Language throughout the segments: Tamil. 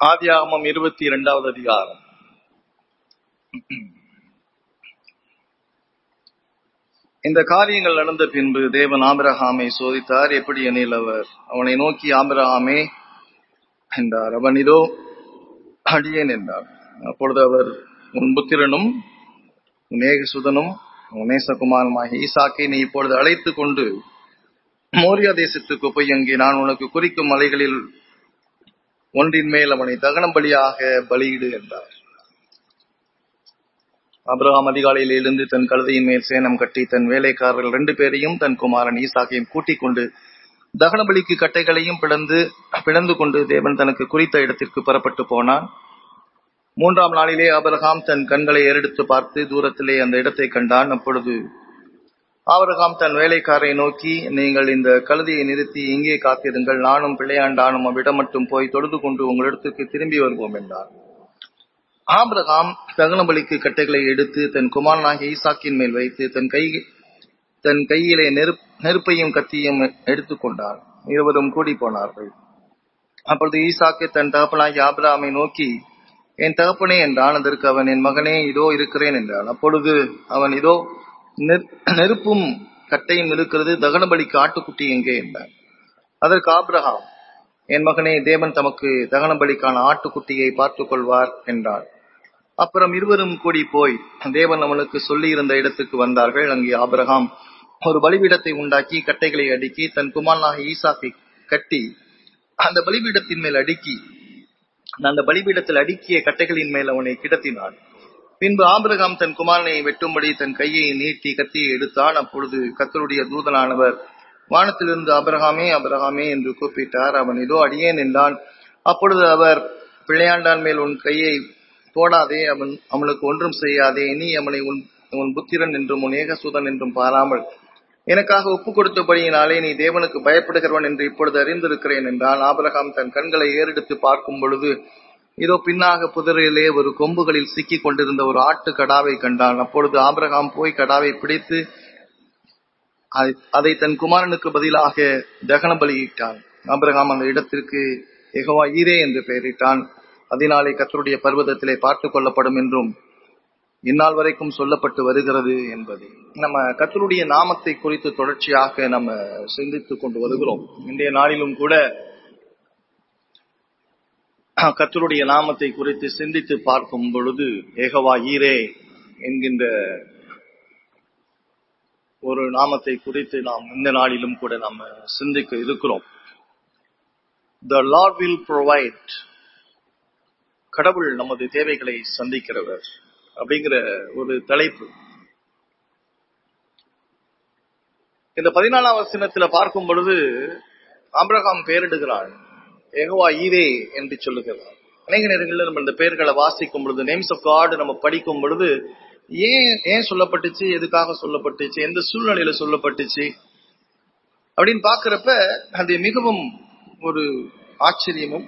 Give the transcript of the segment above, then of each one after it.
ஆதியாகமம் இருபத்தி இரண்டாவது அதிகாரம் இந்த காரியங்கள் நடந்த பின்பு தேவன் ஆபிரகாமை சோதித்தார் எப்படி எனில் அவர் அவனை நோக்கி ஆபிரகாமே என்றார் அவன் இதோ அடியேன் என்றார் அப்பொழுது அவர் உன் புத்திரனும் உன் ஏகசுதனும் உன் நேசகுமாரமாகிய ஈசாக்கை நீ இப்பொழுது அழைத்துக் கொண்டு மோரியா தேசத்துக்கு போய் அங்கே நான் உனக்கு குறிக்கும் மலைகளில் ஒன்றின் மேல் அவனை தகனம் பலியாக பலியிடு என்றார் அபிரகாம் அதிகாலையில் எழுந்து தன் கழுதையின் மேல் சேனம் கட்டி தன் வேலைக்காரர்கள் ரெண்டு பேரையும் தன் குமாரன் ஈசாக்கையும் கூட்டிக் கொண்டு தகனபலிக்கு கட்டைகளையும் பிளந்து பிளந்து கொண்டு தேவன் தனக்கு குறித்த இடத்திற்கு புறப்பட்டு போனான் மூன்றாம் நாளிலே அபிரகாம் தன் கண்களை ஏறெடுத்து பார்த்து தூரத்திலே அந்த இடத்தை கண்டான் அப்பொழுது ஆபரகாம் தன் வேலைக்காரை நோக்கி நீங்கள் இந்த கழுதையை நிறுத்தி இங்கே காத்திருங்கள் நானும் பிள்ளையாண்டானும் அவ்விடம் மட்டும் போய் தொழுது கொண்டு உங்களிடத்துக்கு திரும்பி வருவோம் என்றார் ஆபிரகாம் தகனபலிக்கு கட்டைகளை எடுத்து தன் குமாரனாகிய ஈசாக்கின் மேல் வைத்து தன் கை தன் கையிலே நெருப் நெருப்பையும் கத்தியும் எடுத்துக்கொண்டார் இருவரும் கூடி போனார்கள் அப்பொழுது ஈசாக்கு தன் தகப்பனாகிய ஆபிரகாமை நோக்கி என் தகப்பனே என்றான் அதற்கு அவன் என் மகனே இதோ இருக்கிறேன் என்றான் அப்பொழுது அவன் இதோ நெருப்பும் கட்டையும் இருக்கிறது தகனபலிக்கு ஆட்டுக்குட்டி எங்கே என்றார் அதற்கு ஆபிரகாம் என் மகனே தேவன் தமக்கு தகனபலிக்கான ஆட்டுக்குட்டியை பார்த்துக் கொள்வார் என்றார் அப்புறம் இருவரும் கூடி போய் தேவன் அவனுக்கு சொல்லி இருந்த இடத்துக்கு வந்தார்கள் அங்கே ஆபிரகாம் ஒரு பலிபீடத்தை உண்டாக்கி கட்டைகளை அடுக்கி தன் குமாரனாக ஈசாக்கை கட்டி அந்த பலிபீடத்தின் மேல் அடுக்கி அந்த பலிபீடத்தில் அடுக்கிய கட்டைகளின் மேல் அவனை கிடத்தினான் பின்பு ஆபிரகாம் தன் குமாரனை வெட்டும்படி தன் கையை நீட்டி கத்தியை எடுத்தான் அப்பொழுது கத்தருடைய தூதனானவர் வானத்திலிருந்து அபிரகாமே அபிரகாமே என்று கூப்பிட்டார் அவன் இதோ அடியேன் என்றான் அப்பொழுது அவர் பிள்ளையாண்டான் மேல் உன் கையை போடாதே அவன் அவனுக்கு ஒன்றும் செய்யாதே நீ அவனை உன் உன் புத்திரன் என்றும் உன் ஏகசூதன் என்றும் பாராமல் எனக்காக ஒப்பு கொடுத்தபடியினாலே நீ தேவனுக்கு பயப்படுகிறவன் என்று இப்பொழுது அறிந்திருக்கிறேன் என்றான் ஆபிரகாம் தன் கண்களை ஏறெடுத்து பார்க்கும் பொழுது இதோ பின்னாக புதரிலே ஒரு கொம்புகளில் சிக்கிக் கொண்டிருந்த ஒரு ஆட்டு கடாவை கண்டான் அப்பொழுது ஆபிரகாம் போய் கடாவை பிடித்து அதை தன் குமாரனுக்கு பதிலாக தகன பலியிட்டான் ஆபிரகாம் அந்த இடத்திற்கு எகவா ஈரே என்று பெயரிட்டான் அதனாலே கத்தருடைய பர்வதத்திலே பார்த்து கொள்ளப்படும் என்றும் இந்நாள் வரைக்கும் சொல்லப்பட்டு வருகிறது என்பது நம்ம கத்தருடைய நாமத்தை குறித்து தொடர்ச்சியாக நம்ம சிந்தித்துக் கொண்டு வருகிறோம் இன்றைய நாளிலும் கூட கத்தருடைய நாமத்தை குறித்து சிந்தித்து பார்க்கும் பொழுது ஏகவா ஈரே என்கின்ற ஒரு நாமத்தை குறித்து நாம் இந்த நாளிலும் கூட நாம் சிந்திக்க இருக்கிறோம் த லார்ட் வில் ப்ரொவைட் கடவுள் நமது தேவைகளை சந்திக்கிறவர் அப்படிங்கிற ஒரு தலைப்பு இந்த பதினாலாம் வசனத்துல பார்க்கும் பொழுது ஆபிரகாம் பெயரிடுகிறான் ஏகவா ஈரே என்று சொல்லுகிறார் அநேக நேரங்களில் நம்ம இந்த பெயர்களை வாசிக்கும் பொழுது நேம்ஸ் ஆஃப் காட் நம்ம படிக்கும் பொழுது ஏன் ஏன் சொல்லப்பட்டுச்சு எதுக்காக சொல்லப்பட்டுச்சு எந்த சூழ்நிலையில சொல்லப்பட்டுச்சு அப்படின்னு பாக்குறப்ப அது மிகவும் ஒரு ஆச்சரியமும்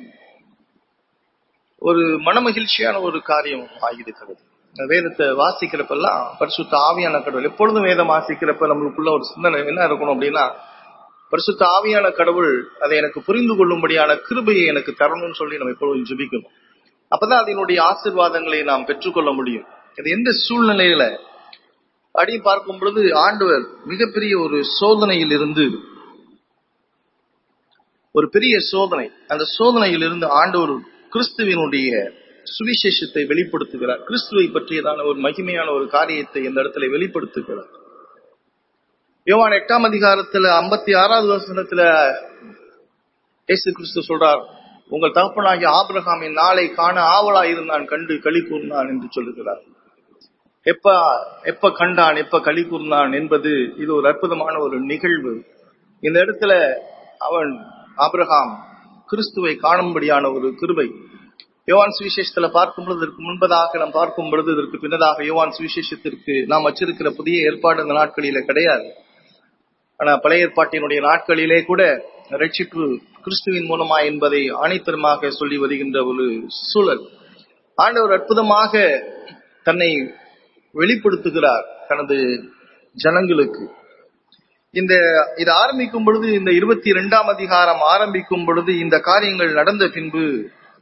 ஒரு மனமகிழ்ச்சியான ஒரு காரியம் ஆகியிருக்கிறது வேதத்தை வாசிக்கிறப்பெல்லாம் பரிசுத்த ஆவியான கடவுள் எப்பொழுதும் வேதம் வாசிக்கிறப்ப நம்மளுக்குள்ள ஒரு சிந்தனை என்ன இருக்கணும் அப்படின்னா பரிசுத்த ஆவியான கடவுள் அதை எனக்கு புரிந்து கொள்ளும்படியான கிருபையை எனக்கு தரணும்னு சொல்லி நம்ம எப்பொழுதும் ஜபிக்கணும் அப்பதான் அதனுடைய ஆசிர்வாதங்களை நாம் பெற்றுக்கொள்ள முடியும் அது எந்த சூழ்நிலையில அடி பார்க்கும் பொழுது ஆண்டவர் மிகப்பெரிய ஒரு சோதனையில் இருந்து ஒரு பெரிய சோதனை அந்த சோதனையில் இருந்து ஆண்டவர் கிறிஸ்துவினுடைய சுவிசேஷத்தை வெளிப்படுத்துகிறார் கிறிஸ்துவை பற்றியதான ஒரு மகிமையான ஒரு காரியத்தை இந்த இடத்துல வெளிப்படுத்துகிறார் யோவான் எட்டாம் அதிகாரத்துல ஐம்பத்தி ஆறாவது வசனத்துல இயேசு கிறிஸ்து சொல்றார் உங்கள் தகப்பனாகிய ஆபிரகாமின் நாளை காண ஆவலா இருந்தான் கண்டு களி கூர்ந்தான் என்று சொல்லுகிறார் எப்ப எப்ப கண்டான் எப்ப களி கூர்ந்தான் என்பது இது ஒரு அற்புதமான ஒரு நிகழ்வு இந்த இடத்துல அவன் ஆபிரகாம் கிறிஸ்துவை காணும்படியான ஒரு கிருபை யோவான் சுவிசேஷத்துல பார்க்கும் பொழுது இதற்கு முன்பதாக நாம் பார்க்கும் பொழுது இதற்கு பின்னதாக யோவான் சுவிசேஷத்திற்கு நாம் வச்சிருக்கிற புதிய ஏற்பாடு இந்த நாட்களில கிடையாது ஆனா பழைய ஏற்பாட்டினுடைய நாட்களிலே கூட ரட்சிப்பு கிறிஸ்துவின் மூலமா என்பதை ஆணித்தரமாக சொல்லி வருகின்ற ஒரு சூழல் ஆண்டவர் அற்புதமாக தன்னை வெளிப்படுத்துகிறார் தனது ஜனங்களுக்கு இந்த இது ஆரம்பிக்கும் பொழுது இந்த இருபத்தி இரண்டாம் அதிகாரம் ஆரம்பிக்கும் பொழுது இந்த காரியங்கள் நடந்த பின்பு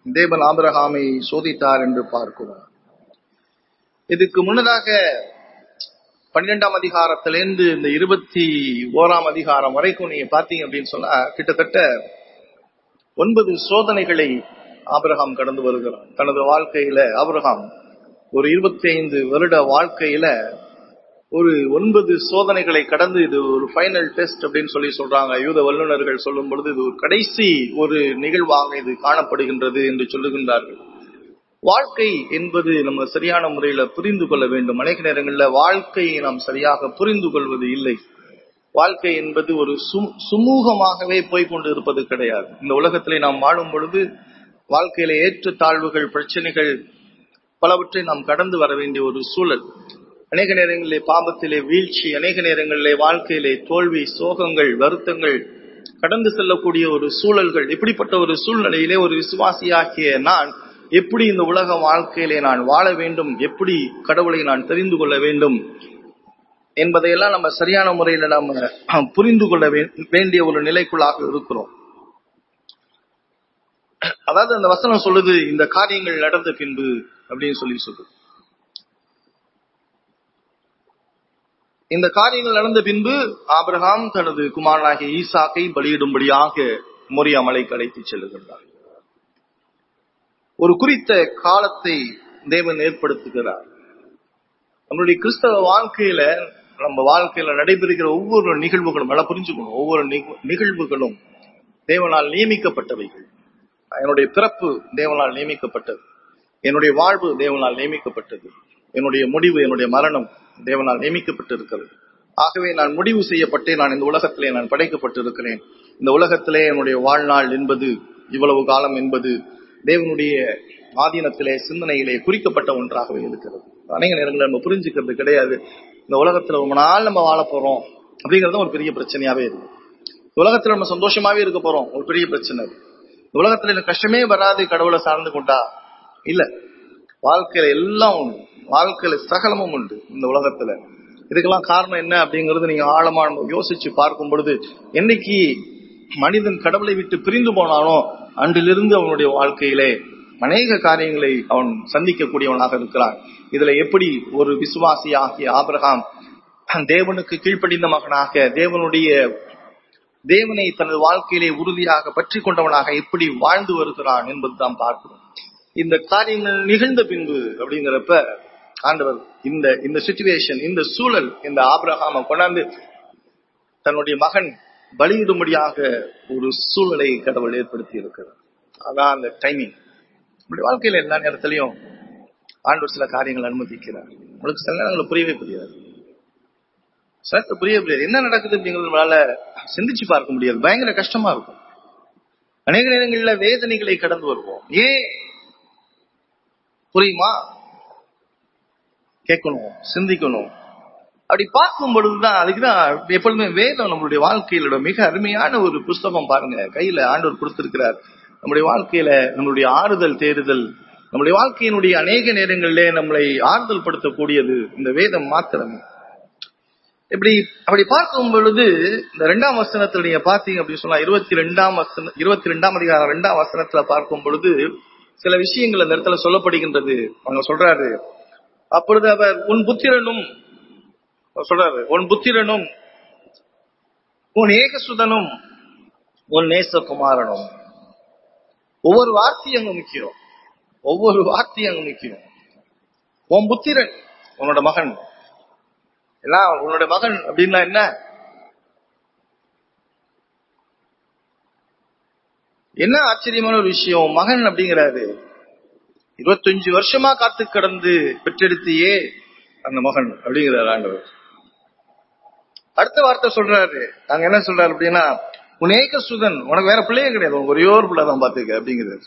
தேவன் ஆபிரகாமை சோதித்தார் என்று பார்க்கிறோம் இதுக்கு முன்னதாக பன்னிரெண்டாம் அதிகாரத்திலிருந்து இந்த இருபத்தி ஓராம் அதிகாரம் வரைக்கும் நீங்க பாத்தீங்க அப்படின்னு சொன்னா கிட்டத்தட்ட ஒன்பது சோதனைகளை ஆபிரகாம் கடந்து வருகிறான் தனது வாழ்க்கையில ஆபிரகாம் ஒரு இருபத்தி ஐந்து வருட வாழ்க்கையில ஒரு ஒன்பது சோதனைகளை கடந்து இது ஒரு ஃபைனல் டெஸ்ட் அப்படின்னு சொல்லி சொல்றாங்க யூத வல்லுநர்கள் சொல்லும் பொழுது இது ஒரு கடைசி ஒரு நிகழ்வாக இது காணப்படுகின்றது என்று சொல்லுகின்றார்கள் வாழ்க்கை என்பது நம்ம சரியான முறையில புரிந்து கொள்ள வேண்டும் அநேக நேரங்களில் வாழ்க்கையை நாம் சரியாக புரிந்து கொள்வது இல்லை வாழ்க்கை என்பது ஒரு சுமூகமாகவே போய்கொண்டு இருப்பது கிடையாது இந்த உலகத்திலே நாம் வாழும் பொழுது வாழ்க்கையில ஏற்ற தாழ்வுகள் பிரச்சனைகள் பலவற்றை நாம் கடந்து வர வேண்டிய ஒரு சூழல் அநேக நேரங்களிலே பாபத்திலே வீழ்ச்சி அநேக நேரங்களிலே வாழ்க்கையிலே தோல்வி சோகங்கள் வருத்தங்கள் கடந்து செல்லக்கூடிய ஒரு சூழல்கள் இப்படிப்பட்ட ஒரு சூழ்நிலையிலே ஒரு விசுவாசியாகிய நான் எப்படி இந்த உலக வாழ்க்கையிலே நான் வாழ வேண்டும் எப்படி கடவுளை நான் தெரிந்து கொள்ள வேண்டும் என்பதையெல்லாம் நம்ம சரியான முறையில நாம புரிந்து கொள்ள வேண்டிய ஒரு நிலைக்குள்ளாக இருக்கிறோம் அதாவது அந்த வசனம் சொல்லுது இந்த காரியங்கள் நடந்த பின்பு அப்படின்னு சொல்லி சொல்லுது இந்த காரியங்கள் நடந்த பின்பு ஆபிரகாம் தனது குமாரனாகிய ஈசாக்கை பலியிடும்படியாக மொரியா மலைக்கு அழைத்து செல்லுகின்றார் ஒரு குறித்த காலத்தை தேவன் ஏற்படுத்துகிறார் நம்மளுடைய கிறிஸ்தவ வாழ்க்கையில நம்ம வாழ்க்கையில நடைபெறுகிற ஒவ்வொரு நிகழ்வுகளும் நல்லா புரிஞ்சுக்கணும் ஒவ்வொரு நிகழ்வுகளும் தேவனால் நியமிக்கப்பட்டவைகள் என்னுடைய பிறப்பு தேவனால் நியமிக்கப்பட்டது என்னுடைய வாழ்வு தேவனால் நியமிக்கப்பட்டது என்னுடைய முடிவு என்னுடைய மரணம் தேவனால் நியமிக்கப்பட்டிருக்கிறது ஆகவே நான் முடிவு செய்யப்பட்டே நான் இந்த உலகத்திலே நான் படைக்கப்பட்டிருக்கிறேன் இந்த உலகத்திலே என்னுடைய வாழ்நாள் என்பது இவ்வளவு காலம் என்பது தேவனுடைய ஆதீனத்திலே சிந்தனையிலே குறிக்கப்பட்ட ஒன்றாகவே இருக்கிறது அநேக நேரங்களில் நம்ம புரிஞ்சுக்கிறது கிடையாது இந்த உலகத்துல ரொம்ப நாள் நம்ம வாழ போறோம் அப்படிங்கறது ஒரு பெரிய பிரச்சனையாவே இருக்கு உலகத்துல நம்ம சந்தோஷமாவே இருக்க போறோம் ஒரு பெரிய பிரச்சனை இந்த உலகத்துல எனக்கு கஷ்டமே வராது கடவுளை சார்ந்து கொண்டா இல்ல வாழ்க்கையில எல்லாம் உண்டு வாழ்க்கையில சகலமும் உண்டு இந்த உலகத்துல இதுக்கெல்லாம் காரணம் என்ன அப்படிங்கறது நீங்க ஆழமா யோசிச்சு பார்க்கும் பொழுது என்னைக்கு மனிதன் கடவுளை விட்டு பிரிந்து போனானோ அன்றிலிருந்து அவனுடைய வாழ்க்கையிலே அநேக காரியங்களை அவன் சந்திக்கக்கூடியவனாக இருக்கிறான் இதுல எப்படி ஒரு விசுவாசி ஆகிய ஆபிரகாம் தேவனுக்கு கீழ்ப்படிந்த மகனாக தேவனுடைய தேவனை தனது வாழ்க்கையிலே உறுதியாக பற்றி கொண்டவனாக எப்படி வாழ்ந்து வருகிறான் என்பதுதான் பார்க்கிறோம் இந்த காரியங்கள் நிகழ்ந்த பின்பு அப்படிங்கிறப்ப ஆண்டவர் இந்த இந்த சுச்சுவேஷன் இந்த சூழல் இந்த ஆபிரகாம கொண்டாந்து தன்னுடைய மகன் பலியிடும்படியாக ஒரு சூழலை கடவுள் ஏற்படுத்தி இருக்கிறார் அதான் அந்த டைமிங் நம்முடைய வாழ்க்கையில எல்லா நேரத்திலையும் ஆண்டவர் சில காரியங்கள் அனுமதிக்கிறார் உங்களுக்கு சில நேரங்கள் புரியவே புரியாது சில புரிய புரியாது என்ன நடக்குது அப்படிங்கிறது நம்மளால சிந்திச்சு பார்க்க முடியாது பயங்கர கஷ்டமா இருக்கும் அநேக நேரங்களில் வேதனைகளை கடந்து வருவோம் ஏன் புரியுமா கேட்கணும் சிந்திக்கணும் அப்படி பார்க்கும் பொழுதுதான் அதுக்குதான் எப்பொழுதுமே வேதம் நம்மளுடைய வாழ்க்கையில மிக அருமையான ஒரு புஸ்தகம் பாருங்க கையில ஆண்டவர் கொடுத்திருக்கிறார் நம்முடைய வாழ்க்கையில நம்மளுடைய ஆறுதல் தேறுதல் நம்முடைய வாழ்க்கையினுடைய அநேக நேரங்களிலே நம்மளை ஆறுதல் படுத்தக்கூடியது இந்த வேதம் மாத்திரமே இப்படி அப்படி பார்க்கும் பொழுது இந்த ரெண்டாம் வசனத்துல நீங்க பாத்தீங்க அப்படின்னு சொன்னா இருபத்தி ரெண்டாம் வசன இருபத்தி ரெண்டாம் அதிகாரம் ரெண்டாம் வசனத்துல பார்க்கும் பொழுது சில விஷயங்கள் அந்த இடத்துல சொல்லப்படுகின்றது அவங்க சொல்றாரு அப்பொழுது அவர் உன் புத்திரனும் சொல்றாரு உன் புத்திரனும் உன் ஏகசுதனும் உன் நேசகுமாரனும் ஒவ்வொரு வார்த்தையும் அங்க முக்கியம் ஒவ்வொரு வார்த்தையும் அங்க முக்கியம் உன் புத்திரன் உன்னோட மகன் எல்லாம் உன்னோட மகன் அப்படின்னா என்ன என்ன ஆச்சரியமான ஒரு விஷயம் மகன் அப்படிங்கிறாரு இருபத்தஞ்சு வருஷமா காத்து கடந்து பெற்றெடுத்தியே அந்த மகன் அப்படிங்கிறார் ஆண்டவர் அடுத்த வார்த்தை சொல்றாரு அங்க என்ன சொல்றாரு அப்படின்னா உன் ஏக சுதன் உனக்கு வேற பிள்ளையே கிடையாது உனக்கு ஒரே ஒரு பிள்ளை தான் பாத்துக்க அப்படிங்கிறாரு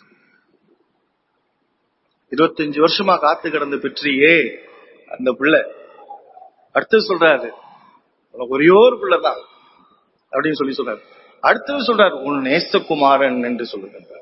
இருபத்தஞ்சு வருஷமா காத்து கடந்து பெற்றியே அந்த பிள்ளை அடுத்தது சொல்றாரு உனக்கு ஒரே ஒரு பிள்ளை தான் அப்படின்னு சொல்லி சொல்றாரு அடுத்தது சொல்றாரு உன் நேசகுமாரன் என்று சொல்லுகின்றார்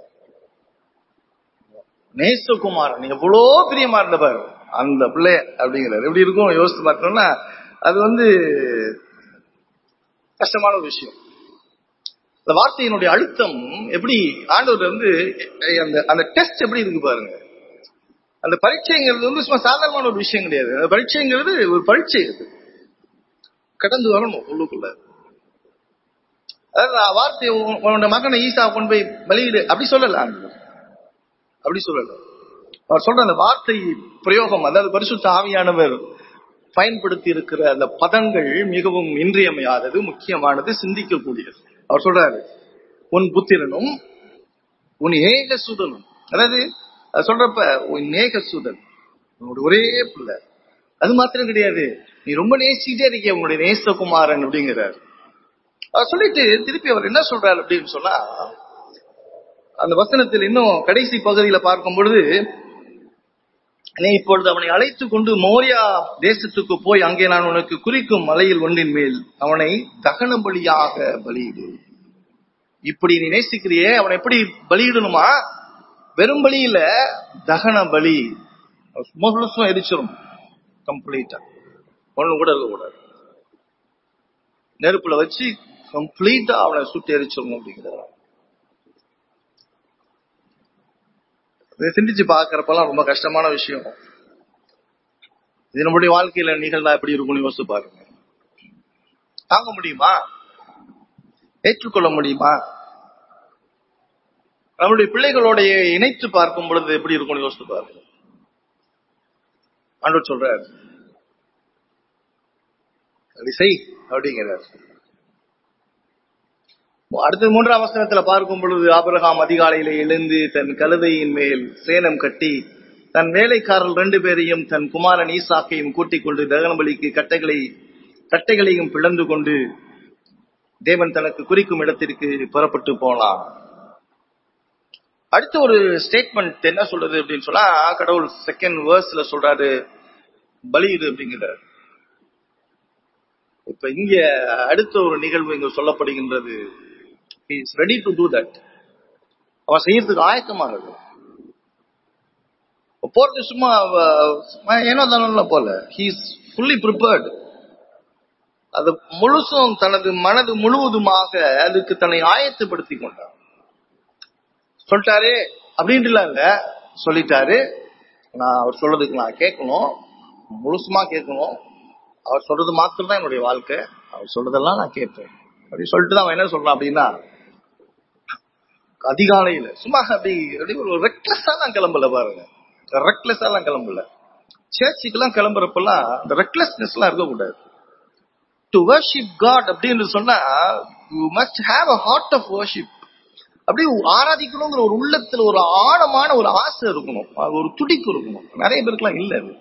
நேசகுமாரன் எவ்வளோ பிரியமா இருந்தவர் அந்த பிள்ளை அப்படிங்கிறார் எப்படி இருக்கும் யோசித்து பார்த்தோம்னா அது வந்து கஷ்டமான ஒரு விஷயம் அந்த வார்த்தையினுடைய அழுத்தம் எப்படி ஆண்டவர் வந்து அந்த அந்த டெஸ்ட் எப்படி இருக்கு பாருங்க அந்த பரீட்சைங்கிறது வந்து சும்மா சாதாரணமான ஒரு விஷயம் கிடையாது அந்த பரீட்சைங்கிறது ஒரு பரீட்சை அது கடந்து வரணும் உள்ளுக்குள்ள அதாவது நான் வார்த்தை உன்- உன்னோட மகனை ஈசா கொண்டு போய் பலியிடு அப்படி சொல்லல ஆண்டவர். அப்படி சொல்லல அவர் சொல்ற அந்த வார்த்தை பிரயோகம் அதாவது பரிசுத்த ஆவியானவர் பயன்படுத்தி இருக்கிற அந்த பதங்கள் மிகவும் இன்றியமையாதது முக்கியமானது சிந்திக்கக்கூடியது அவர் சொல்றாரு உன் புத்திரனும் உன் ஏக சுதனும் அதாவது அது சொல்றப்ப உன் ஏக சுதன் உன்னோட ஒரே பிள்ளை அது மாத்திரம் கிடையாது நீ ரொம்ப நேசிட்டே இருக்கிய உன்னுடைய நேசகுமாரன் அப்படிங்கிறார் அவர் சொல்லிட்டு திருப்பி அவர் என்ன சொல்றாரு அப்படின்னு சொன்னா அந்த வசனத்தில் இன்னும் கடைசி பகுதியில பார்க்கும் பொழுது நீ இப்பொழுது அவனை அழைத்து கொண்டு மோரியா தேசத்துக்கு போய் அங்கே நான் உனக்கு குறிக்கும் மலையில் ஒன்றின் மேல் அவனை தகன பலியாக பலியிடு இப்படி நீ நேசிக்கிறியே அவனை எப்படி பலியிடணுமா வெறும் பலியில தகன பலி முழுசும் எரிச்சிரும் கம்ப்ளீட்டா ஒண்ணு கூட இருக்கக்கூடாது நெருப்புல வச்சு கம்ப்ளீட்டா அவனை சுட்டு எரிச்சிடணும் அப்படிங்கிறார் இதை சிந்திச்சு பாக்குறப்பெல்லாம் ரொம்ப கஷ்டமான விஷயம் இது நம்முடைய வாழ்க்கையில நிகழ்ந்தா எப்படி இருக்கும்னு யோசிச்சு பாருங்க தாங்க முடியுமா ஏற்றுக்கொள்ள முடியுமா நம்முடைய பிள்ளைகளோடைய இணைத்து பார்க்கும் பொழுது எப்படி இருக்கும்னு யோசிச்சு பாருங்க ஆண்டவர் சொல்றார் அப்படி செய் அப்படிங்கிறார் அடுத்த மூன்றாம் வசனத்துல பார்க்கும் பொழுது ஆபிரகாம் அதிகாலையில எழுந்து தன் கழுதையின் மேல் சேனம் கட்டி தன் வேலைக்காரர்கள் ரெண்டு பேரையும் தன் குமாரன் ஈசாக்கையும் கூட்டிக் கொண்டு தகனபலிக்கு கட்டைகளை கட்டைகளையும் பிளந்து கொண்டு தேவன் தனக்கு குறிக்கும் இடத்திற்கு புறப்பட்டு போனான் அடுத்த ஒரு ஸ்டேட்மெண்ட் என்ன சொல்றது அப்படின்னு சொன்னா கடவுள் செகண்ட் வேர்ஸ்ல சொல்றாரு பலியிடு அப்படிங்கிறார் இப்ப இங்க அடுத்த ஒரு நிகழ்வு இங்க சொல்லப்படுகின்றது is ready to do that அவன் செய்யறதுக்கு ஆயத்தமாக இருக்கு. போறது சும்மா அவ- சும்மா ஏனோ தானோ போல ஹீஸ் ஃபுல்லி ப்ரிப்பேர்டு அது முழுசும் தனது மனது முழுவதுமாக அதுக்கு தன்னை ஆயத்தப்படுத்தி கொண்டான் சொல்லிட்டாரு அப்படின்ட்டுலாம் இல்ல சொல்லிட்டாரு நான் அவர் சொல்றதுக்கு நான் கேட்கணும் முழுசுமா கேட்கணும் அவர் சொல்றது மாத்திரம் தான் என்னுடைய வாழ்க்கை அவர் சொல்றதெல்லாம் நான் கேட்பேன் அப்படி சொல்லிட்டு தான் அவன் என்ன சொல்றான் அப்படின்னா அதிகாலையில சும்மா அப்படி அப்படி ஒரு ரெக்லெஸ்ஸா நான் கிளம்பல பாருங்க ரெக்லெஸ்ஸா எல்லாம் கிளம்பல சர்ச்சுக்கெல்லாம் கிளம்புறப்பெல்லாம் அந்த ரெக்லெஸ்னஸ் எல்லாம் இருக்கக்கூடாது டு வர்ஷிப் காட் அப்படின்னு சொன்னா you must have a heart of worship அப்படி ஆராதிக்கணுங்கிற ஒரு உள்ளத்துல ஒரு ஆழமான ஒரு ஆசை இருக்கணும் அது ஒரு துடிப்பு இருக்கணும் நிறைய பேருக்குலாம் இல்ல அது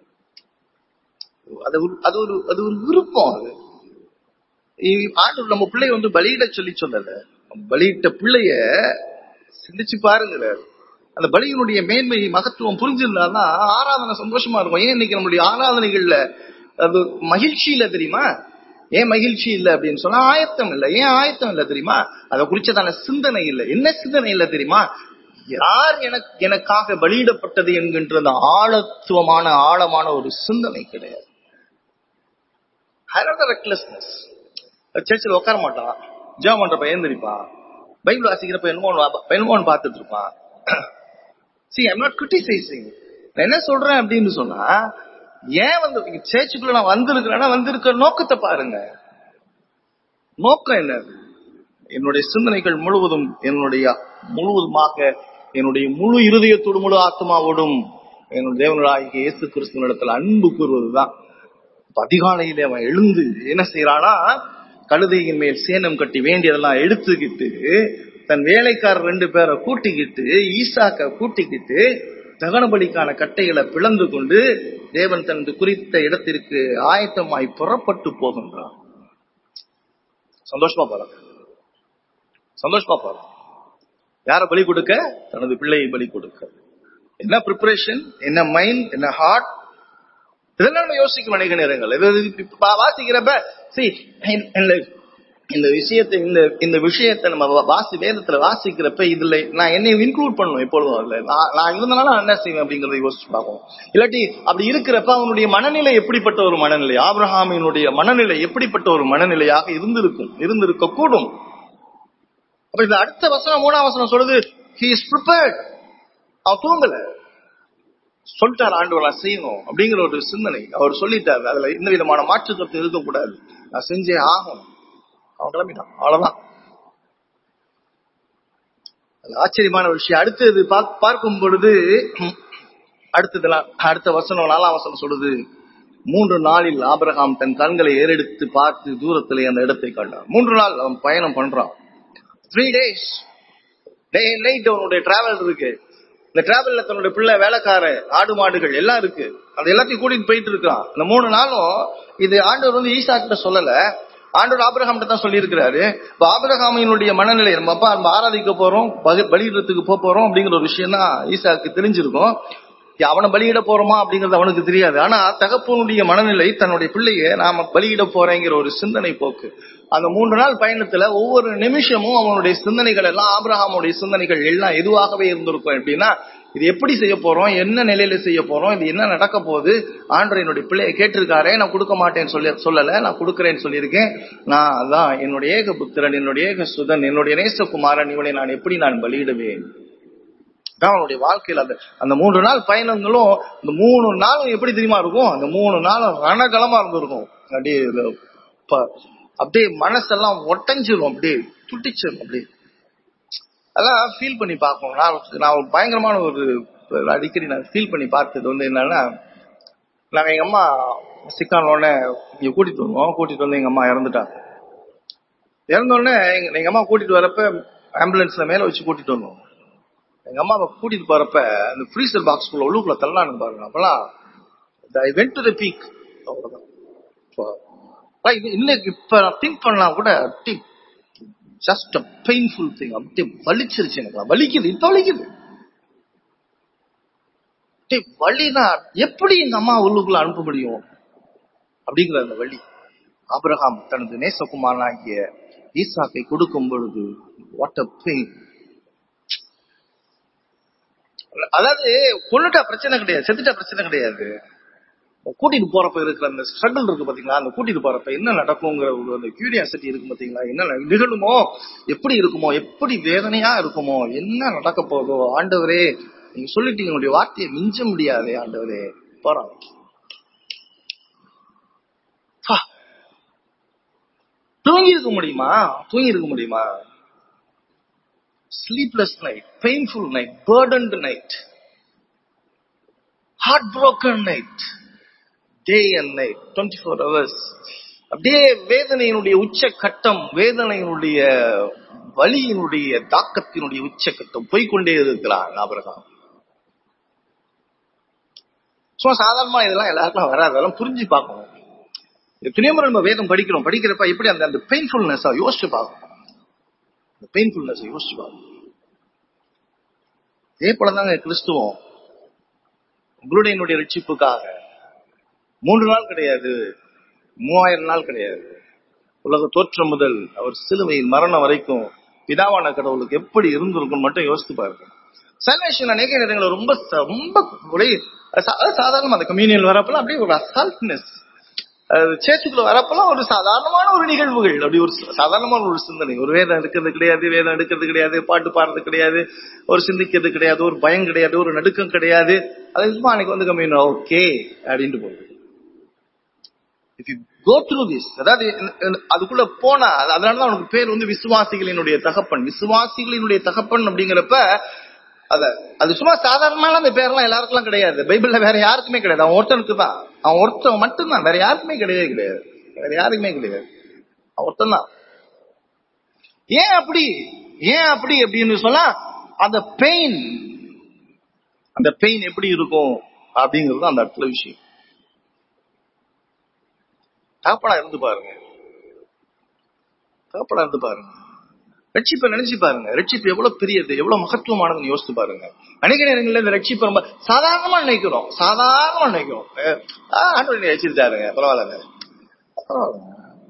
அது ஒரு அது ஒரு அது ஒரு விருப்பம் அது இ- ஆண்டவர் நம்ம பிள்ளைய வந்து பலியிட சொல்லி சொல்லல பலியிட்ட பிள்ளைய சிந்திச்சு பாருங்க அந்த பலியினுடைய மேன்மை மகத்துவம் புரிஞ்சிருந்தாதான் ஆராதனை சந்தோஷமா இருக்கும் ஏன் இன்னைக்கு நம்மளுடைய ஆராதனைகள்ல அது மகிழ்ச்சி இல்ல தெரியுமா ஏன் மகிழ்ச்சி இல்ல அப்படின்னு சொன்னா ஆயத்தம் இல்ல ஏன் ஆயத்தம் இல்ல தெரியுமா அதை குறிச்சதான சிந்தனை இல்ல என்ன சிந்தனை இல்ல தெரியுமா யார் எனக்கு எனக்காக பலியிடப்பட்டது என்கின்ற அந்த ஆழத்துவமான ஆழமான ஒரு சிந்தனை கிடையாது ரெக்லெஸ்னஸ் சர்ச்சில் உட்கார மாட்டான் ஜெபம் பண்றப்ப எழுந்திருப்பான் பைபிள் வாசிக்கிறப்ப என்னமோ ஒண்ணு வா- என்னமோ ஒண்ணு பார்த்துட்டு இருப்பான் சி ஐம் நாட் கிரிட்டிசைசிங் நான் என்ன சொல்றேன் அப்படின்னு சொன்னா ஏன் வந்து சேர்ச்சுக்குள்ள நான் வந்திருக்கிறேன்னா வந்திருக்கிற நோக்கத்தை பாருங்க நோக்கம் என்ன என்னுடைய சிந்தனைகள் முழுவதும் என்னுடைய முழுவதுமாக என்னுடைய முழு இருதயத்தோடு முழு ஆத்மாவோடும் என்னுடைய தேவனுடைய இயேசு கிறிஸ்துவனிடத்தில் அன்பு கூறுவதுதான் அப்ப அதிகாலையில அவன் எழுந்து என்ன செய்யறானா கழுதையின் மேல் சேனம் கட்டி வேண்டியதெல்லாம் எடுத்துக்கிட்டு தன் வேலைக்காரர் ரெண்டு பேரை கூட்டிக்கிட்டு ஈசாக்க கூட்டிக்கிட்டு தகனபலிக்கான கட்டைகளை பிளந்து கொண்டு தேவன் தனது குறித்த இடத்திற்கு ஆயத்தமாய் புறப்பட்டு போகின்றான் சந்தோஷமா பாருங்க சந்தோஷமா பாருங்க யார பலி கொடுக்க தனது பிள்ளையை பலி கொடுக்க என்ன ப்ரிப்பரேஷன் என்ன மைண்ட் என்ன ஹார்ட் இதெல்லாம் நம்ம யோசிக்கும் அநேக நேரங்கள் இது இது இப்ப வா- வாசிக்கிறப்ப see, இந்த- இந்த- இந்த விஷயத்தை இந்த இந்த விஷயத்தை நம்ம வா- வாசி வேதத்துல வாசிக்கிறப்ப இதுல நான் என்னை இன்க்ளூட் பண்ணணும் எப்பொழுதும் அதுல நான் நான் இருந்தனால நான் என்ன செய்வேன் அப்படிங்கறத யோசிச்சு பார்க்கணும் இல்லாட்டி அப்படி இருக்கிறப்ப அவனுடைய மனநிலை எப்படிப்பட்ட ஒரு மனநிலை ஆபிரஹாமினுடைய மனநிலை எப்படிப்பட்ட ஒரு மனநிலையாக இருந்திருக்கும் இருந்திருக்க கூடும் அப்ப இந்த அடுத்த வசனம் மூணாம் வசனம் சொல்லுது he is prepared அவன் தூங்கல சொல்லிட்டார் ஆண்டவர் நான் செய்யணும் அப்படிங்கிற ஒரு சிந்தனை அவர் சொல்லிட்டார் அதுல எந்த விதமான மாற்று கருத்து இருக்கக்கூடாது நான் செஞ்சே ஆகணும் அவன் கிளம்பிட்டான் அவ்வளவுதான் அது ஆச்சரியமான ஒரு விஷயம் அடுத்தது பாக்- பார்க்கும் பொழுது ம், அடுத்தது நா- அடுத்த வசனம் நாலாம் வசனம் சொல்லுது மூன்று நாளில் ஆபிரகாம் தன் கண்களை ஏறெடுத்து பார்த்து தூரத்திலே அந்த இடத்தை கண்டான் மூன்று நாள் அவன் பயணம் பண்றான் த்ரீ டேஸ் டே நைட் அவனுடைய டிராவல் இருக்கு இந்த டிராவல்ல தன்னுடைய பிள்ளை வேலைக்கார ஆடு மாடுகள் எல்லாம் இருக்கு அது எல்லாத்தையும் கூட்டிட்டு போயிட்டு இருக்கான் இந்த மூணு நாளும் இது ஆண்டவர் வந்து ஈசா கிட்ட சொல்லல ஆண்டவர் ஆபிரகாம் தான் சொல்லியிருக்கிறாரு இப்ப ஆபிரகாமினுடைய மனநிலை நம்ம அப்பா நம்ம ஆராதிக்க போறோம் பலி- பலியிடத்துக்கு போக போறோம் அப்படிங்கிற ஒரு விஷயம் தான் ஈசாக்கு தெரிஞ்சிருக்கும் அவனை பலியிட போறோமா அப்படிங்கிறது அவனுக்கு தெரியாது ஆனா தகப்பனுடைய மனநிலை தன்னுடைய பிள்ளைய நாம பலியிட போறேங்கிற ஒரு சிந்தனை போக்கு அந்த மூன்று நாள் பயணத்துல ஒவ்வொரு நிமிஷமும் அவனுடைய சிந்தனைகள் எல்லாம் ஆபிரகாமுடைய சிந்தனைகள் எல்லாம் எதுவாகவே இருந்திருக்கும் எப்படின்னா இது எப்படி செய்ய போறோம் என்ன நிலையில செய்ய போறோம் இது என்ன நடக்க போகுது ஆண்டவர் என்னுடைய பிள்ளையை கேட்டிருக்காரே நான் கொடுக்க மாட்டேன்னு சொல்லி சொல்லல நான் கொடுக்கறேன்னு சொல்லியிருக்கேன் நான் அதான் என்னுடைய ஏக புத்திரன் என்னுடைய ஏக சுதன் என்னுடைய நேசகுமாரன் இவனை நான் எப்படி நான் பலியிடுவேன் அதான் அவனுடைய வாழ்க்கையில அந்த அந்த மூன்று நாள் பயணங்களும் இந்த மூணு நாளும் எப்படி தெரியுமா இருக்கும் அந்த மூணு நாளும் ரணகலமா இருந்திருக்கும் அப்படியே இது ப- அப்படியே மனசெல்லாம் ஒட்டஞ்சிரும் அப்படியே துட்டிச்சிரும் அப்படியே அதெல்லாம் ஃபீல் பண்ணி பார்க்கணும் நான் நான் ஒரு பயங்கரமான ஒரு அடிக்கடி நான் ஃபீல் பண்ணி பார்த்தது வந்து என்னன்னா நாங்க எங்க அம்மா சிக்கான உடனே இங்க கூட்டிட்டு வருவோம் கூட்டிட்டு வந்து எங்க அம்மா இறந்துட்டாங்க இறந்த உடனே எங்க எங்க அம்மா கூட்டிட்டு வரப்ப ஆம்புலன்ஸ்ல மேல வச்சு கூட்டிட்டு வந்தோம் எங்க அம்மாவை கூட்டிட்டு போறப்ப அந்த ஃப்ரீசர் பாக்ஸ்குள்ள உள்ளுக்குள்ள தள்ளானு பாருங்க அப்பெல்லாம் I went to the peak அவ்வளவுதான் இப்போ, அதான் இது இன்னைக்கு இப்ப திங்க் பண்ணா கூட அப்படி ஜஸ்ட் பெயின்ஃபுல் திங் அப்படியே வலிச்சிருச்சு எனக்கு வலிக்குது இப்ப வலிக்குது அப்படியே வலினா எப்படி எங்க அம்மா உள்ளுக்குள்ள அனுப்ப முடியும் அப்படிங்கிற அந்த வழி ஆபிரகாம் தனது நேசகுமாரனாகிய ஈசாக்கை கொடுக்கும் பொழுது வாட் அ பெயின் அதாவது கொண்டுட்டா பிரச்சனை கிடையாது செத்துட்டா பிரச்சனை கிடையாது கூட்டிட்டு போறப்ப இருக்கிற அந்த ஸ்ட்ரகிள் இருக்கு பாத்தீங்களா அந்த கூட்டிட்டு போறப்ப என்ன நடக்குங்கிற ஒரு அந்த கியூரியாசிட்டி இருக்கு பாத்தீங்களா என்ன ந- நிகழுமோ எப்படி இருக்குமோ எப்படி வேதனையா இருக்குமோ என்ன நடக்க போதோ ஆண்டவரே நீங்க சொல்லிட்டீங்க உங்களுடைய வார்த்தையை மிஞ்ச முடியாதே ஆண்டவரே போறான் பா. தூங்கி இருக்க முடியுமா தூங்கி இருக்க முடியுமா sleepless night painful night burdened night heart broken night day and night twenty four hours அப்படியே வேதனையினுடைய உச்சக்கட்டம் வேதனையினுடைய வலியினுடைய தாக்கத்தினுடைய உச்சக்கட்டம் போய்க்கொண்டே இருக்கிறான் ஆபிரகாம் சும்மா சாதாரணமா இதெல்லாம் எல்லாருக்கும் வராது அதெல்லாம் புரிஞ்சு பார்க்கணும் எத்தனையோ முறை நம்ம வேதம் படிக்கிறோம் படிக்கிறப்ப எப்படி அந்த அந்த பெயின்ஃபுல்னஸ் யோசிச்சு பார்க்கணும் அந்த பெயின்ஃபுல்னஸ் யோசிச்சு பார்க்கணும் இதே போலதாங்க கிறிஸ்துவம் உங்களுடைய என்னுடைய ரட்சிப்புக்காக மூன்று நாள் கிடையாது மூவாயிரம் நாள் கிடையாது உலக தோற்றம் முதல் அவர் சிலுவையில் மரணம் வரைக்கும் பிதாவான கடவுளுக்கு எப்படி இருந்திருக்கும் மட்டும் யோசித்து பாருங்க சல்வேஷன் அநேக நேரங்களில் ரொம்ப ச- ரொம்ப ஒரே சா- அதாவது சாதாரணமா அந்த கம்யூனியன் வரப்பெல்லாம் அப்படியே ஒரு அசால்ட்னஸ் சேர்ச்சுக்குள்ள வரப்பெல்லாம் ஒரு சாதாரணமான ஒரு நிகழ்வுகள் அப்படி ஒரு ச- சாதாரணமான ஒரு சிந்தனை ஒரு வேதம் எடுக்கிறது கிடையாது வேதம் எடுக்கிறது கிடையாது பாட்டு பாடுறது கிடையாது ஒரு சிந்திக்கிறது கிடையாது ஒரு பயம் கிடையாது ஒரு நடுக்கம் கிடையாது அது சும்மா அன்னைக்கு வந்து கம்யூனியன் ஓகே அப்படின்ட்டு போகுது if you go through this அதாவது இந்த- இந்த- அதுக்குள்ள போனா அது- அதனாலதான் அவனுக்கு பேர் வந்து விசுவாசிகளினுடைய தகப்பன் விசுவாசிகளினுடைய தகப்பன் அப்படிங்கிறப்ப அத அது சும்மா சாதாரணமான அந்த பேர்லாம் எல்லாருக்குலாம் கிடையாது பைபிள்ல வேற யாருக்குமே கிடையாது அவன் ஒருத்தனுக்கு தான் அவன் ஒருத்தன் மட்டும்தான் வேற யாருக்குமே கிடையவே கிடையாது வேற யாருக்குமே கிடையாது அவன் ஒருத்தன் தான் ஏன் அப்படி ஏன் அப்படி அப்படின்னு சொன்னா அந்த பெயின் அந்த பெயின் எப்படி இருக்கும் அப்படிங்கிறது அந்த இடத்துல விஷயம் தகப்பனா இருந்து பாருங்க தகப்பனா இருந்து பாருங்க ரட்சிப்பை நினைச்சு பாருங்க ரட்சிப்பு எவ்வளவு பெரியது எவ்வளவு மகத்துவமானதுன்னு யோசித்து பாருங்க அநேக நேரங்கள்ல இந்த ரட்சிப்பை ரொம்ப சாதாரணமா நினைக்கிறோம் சாதாரணமா நினைக்கிறோம் அஹ், ஆஹ், ஆண்டவர் என்னை ரட்சித்தாருங்க பரவாயில்ல பரவாயில்ல.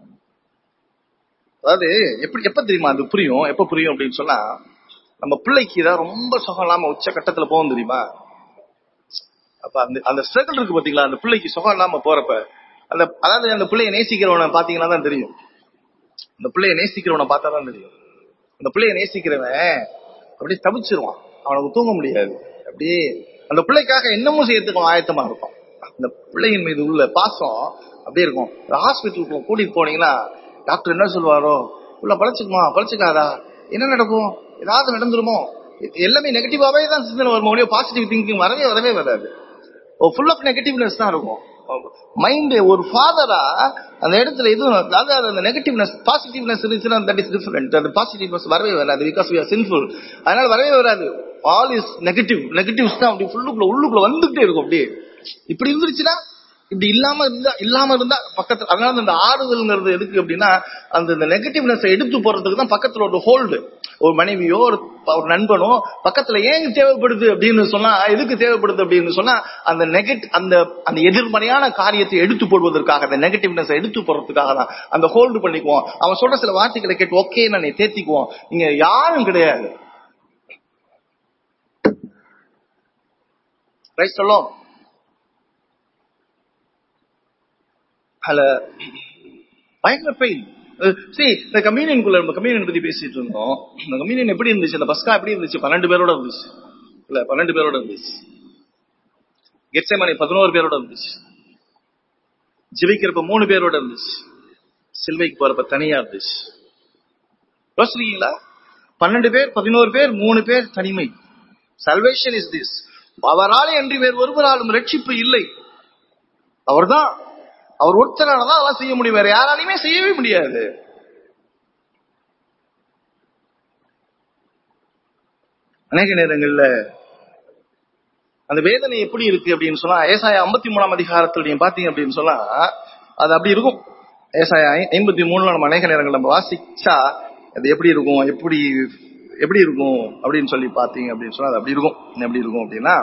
அதாவது எப்படி எப்ப தெரியுமா அது புரியும் எப்ப புரியும் அப்படின்னு சொன்னா நம்ம பிள்ளைக்கு ஏதாவது ரொம்ப சுகம் இல்லாம உச்ச கட்டத்துல போகும் தெரியுமா அப்ப அந்த அந்த ஸ்ட்ரகிள் இருக்கு பாத்தீங்களா அந்த பிள்ளைக்கு சுகம் இல்லாம போறப்ப அந்த அதாவது அந்த பிள்ளைய நேசிக்கிறவனை பாத்தீங்கன்னா தான் தெரியும் அந்த பிள்ளைய நேசிக்கிறவனை பார்த்தா தான் தெரியும் அந்த பிள்ளைய நேசிக்கிறவன் அப்படியே தவிச்சிருவான் அவனுக்கு தூங்க முடியாது அப்படியே அந்த பிள்ளைக்காக என்னமும் செய்யறதுக்கு அவன் ஆயத்தமா இருக்கும் அந்த பிள்ளையின் மீது உள்ள பாசம் அப்படியே இருக்கும் ஹாஸ்பிட்டலுக்கு கூட்டிட்டு போனீங்கன்னா டாக்டர் என்ன சொல்லுவாரோ உள்ள பழச்சுக்குமா பழச்சுக்காதா என்ன நடக்கும் ஏதாவது நடந்துருமோ எல்லாமே நெகட்டிவாவே தான் சிந்தனை வரும் ஒழிய பாசிட்டிவ் திங்கிங் வரவே வரவே வராது ஃபுல் ஆஃப் நெகட்டிவ்னஸ் தான் இருக்கும் மைண்ட் ஒரு ஃபாதரா அந்த இடத்துல எதுவும் அதாவது அந்த நெகட்டிவ்னஸ் பாசிட்டிவ்னஸ் இருந்துச்சுன்னா தட் இஸ் டிஃபரெண்ட் அந்த பாசிட்டிவ்னஸ் வரவே வராது பிகாஸ் வி ஆர் சின்ஃபுல் அதனால வரவே வராது ஆல் இஸ் நெகட்டிவ் நெகட்டிவ்ஸ் தான் அப்படி ஃபுல்லுக்குள்ள உள்ளுக்குள்ள வந்துகிட்டே இருக்கும் அப்படியே இப்படி இருந்துருச்சுன்னா இப்படி இல்லாம இருந்தா இல்லாம இருந்தா பக்கத்துல அதனால இந்த ஆறுதல்ங்கிறது எதுக்கு அப்படின்னா அந்த இந்த நெகட்டிவ்னஸ் எடுத்து போறதுக்கு தான் பக்கத்துல ஒரு ஹோல்டு ஒரு மனைவியோ ஒரு ஒரு நண்பனோ பக்கத்துல ஏன் தேவைப்படுது அப்படின்னு சொன்னா எதுக்கு தேவைப்படுது அப்படின்னு சொன்னா அந்த நெகட் அந்த அந்த எதிர்மறையான காரியத்தை எடுத்து போடுவதற்காக அந்த நெகட்டிவ்னஸ் எடுத்து போறதுக்காக தான் அந்த ஹோல்டு பண்ணிக்குவோம் அவன் சொல்ற சில வார்த்தைகளை கேட்டு ஓகே நான் தேத்திக்குவோம் நீங்க யாரும் கிடையாது ரைட் சொல்லும் அதுல பயங்கர பெயின் சரி இந்த கம்யூனியனுக்குள்ள நம்ம கம்யூனியன் பத்தி பேசிட்டு இருந்தோம் இந்த கம்யூனியன் எப்படி இருந்துச்சு அந்த பஸ்கா எப்படி இருந்துச்சு பன்னெண்டு பேரோட இருந்துச்சு இல்ல பன்னெண்டு பேரோட இருந்துச்சு கெட்சமனை பதினோரு பேரோட இருந்துச்சு ஜிவிக்கிறப்ப மூணு பேரோட இருந்துச்சு சில்வைக்கு போறப்ப தனியா இருந்துச்சு யோசிக்கிறீங்களா பன்னெண்டு பேர் பதினோரு பேர் மூணு பேர் தனிமை சல்வேஷன் இஸ் திஸ் அவராலே என்று வேறு ஒருவராலும் ரட்சிப்பு இல்லை அவர்தான் அவர் ஒருத்தரால தான் அதெல்லாம் செய்ய முடியும் வேற யாராலையுமே செய்யவே முடியாது அநேக நேரங்கள்ல அந்த வேதனை எப்படி இருக்கு அப்படின்னு சொன்னா ஏசாய ஐம்பத்தி மூணாம் அதிகாரத்தில் நீங்க பாத்தீங்க அப்படின்னு சொன்னா அது அப்படி இருக்கும் ஏசாய ஐம்பத்தி மூணுல நம்ம அநேக நேரங்கள் நம்ம வாசிச்சா அது எப்படி இருக்கும் எப்படி எப்படி இருக்கும் அப்படின்னு சொல்லி பாத்தீங்க அப்படின்னு சொன்னா அது அப்படி இருக்கும் எப்படி இருக்கும் அப்படின்னா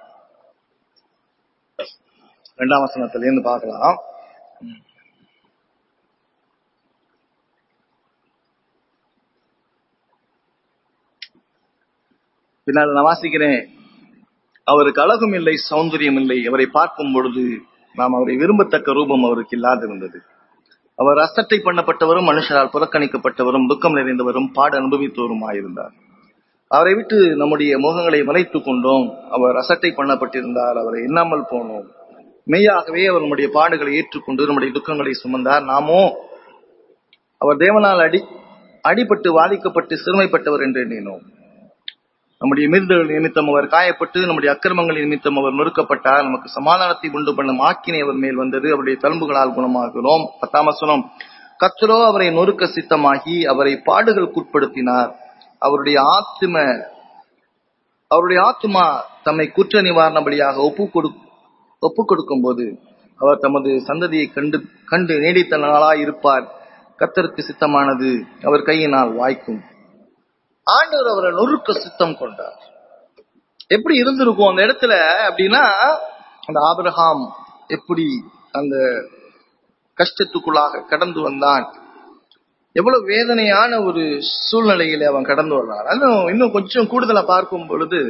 ரெண்டாம் வசனத்துல இருந்து பார்க்கலாம் பின்னால் நான் வாசிக்கிறேன் அவருக்கு அழகும் இல்லை சௌந்தரியம் இல்லை அவரை பார்க்கும் பொழுது நாம் அவரை விரும்பத்தக்க ரூபம் அவருக்கு இல்லாதிருந்தது அவர் அசட்டை பண்ணப்பட்டவரும் மனுஷரால் புறக்கணிக்கப்பட்டவரும் துக்கம் நிறைந்தவரும் பாடு அனுபவித்தவருமாயிருந்தார் அவரை விட்டு நம்முடைய முகங்களை மறைத்துக் கொண்டோம் அவர் அசட்டை பண்ணப்பட்டிருந்தார் அவரை எண்ணாமல் போனோம் மெய்யாகவே அவர் நம்முடைய பாடுகளை ஏற்றுக்கொண்டு நம்முடைய துக்கங்களை சுமந்தார் நாமோ அவர் தேவனால் அடி அடிபட்டு வாதிக்கப்பட்டு சிறுமைப்பட்டவர் என்று எண்ணினோம் நம்முடைய மீறுதல்கள் நிமித்தம் அவர் காயப்பட்டு நம்முடைய அக்கிரமங்கள் நிமித்தம் அவர் நொறுக்கப்பட்டார் நமக்கு சமாதானத்தை உண்டு பண்ணும் ஆக்கினை அவர் மேல் வந்தது அவருடைய தழும்புகளால் குணமாகிறோம் பத்தாம் வசனம் கத்தரோ அவரை நொறுக்க சித்தமாகி அவரை பாடுகளுக்குட்படுத்தினார் அவருடைய ஆத்தும அவருடைய ஆத்துமா தம்மை குற்ற நிவாரணபடியாக ஒப்பு கொடு ஒப்பு கொடுக்கும் போது அவர் தமது சந்ததியை கண்டு கண்டு நீடித்த நாளாய் இருப்பார் கத்தருக்கு சித்தமானது அவர் கையினால் வாய்க்கும் ஆண்டவர் அவரை நொறுக்க சித்தம் கொண்டார் எப்படி இருந்திருக்கும் அந்த இடத்துல அப்படின்னா அந்த ஆபிரகாம் எப்படி அந்த கஷ்டத்துக்குள்ளாக கடந்து வந்தான் எவ்வளவு வேதனையான ஒரு சூழ்நிலையில அவன் கடந்து வந்தான் அதுவும் இன்னும் கொஞ்சம் கூடுதலா பார்க்கும் பொழுது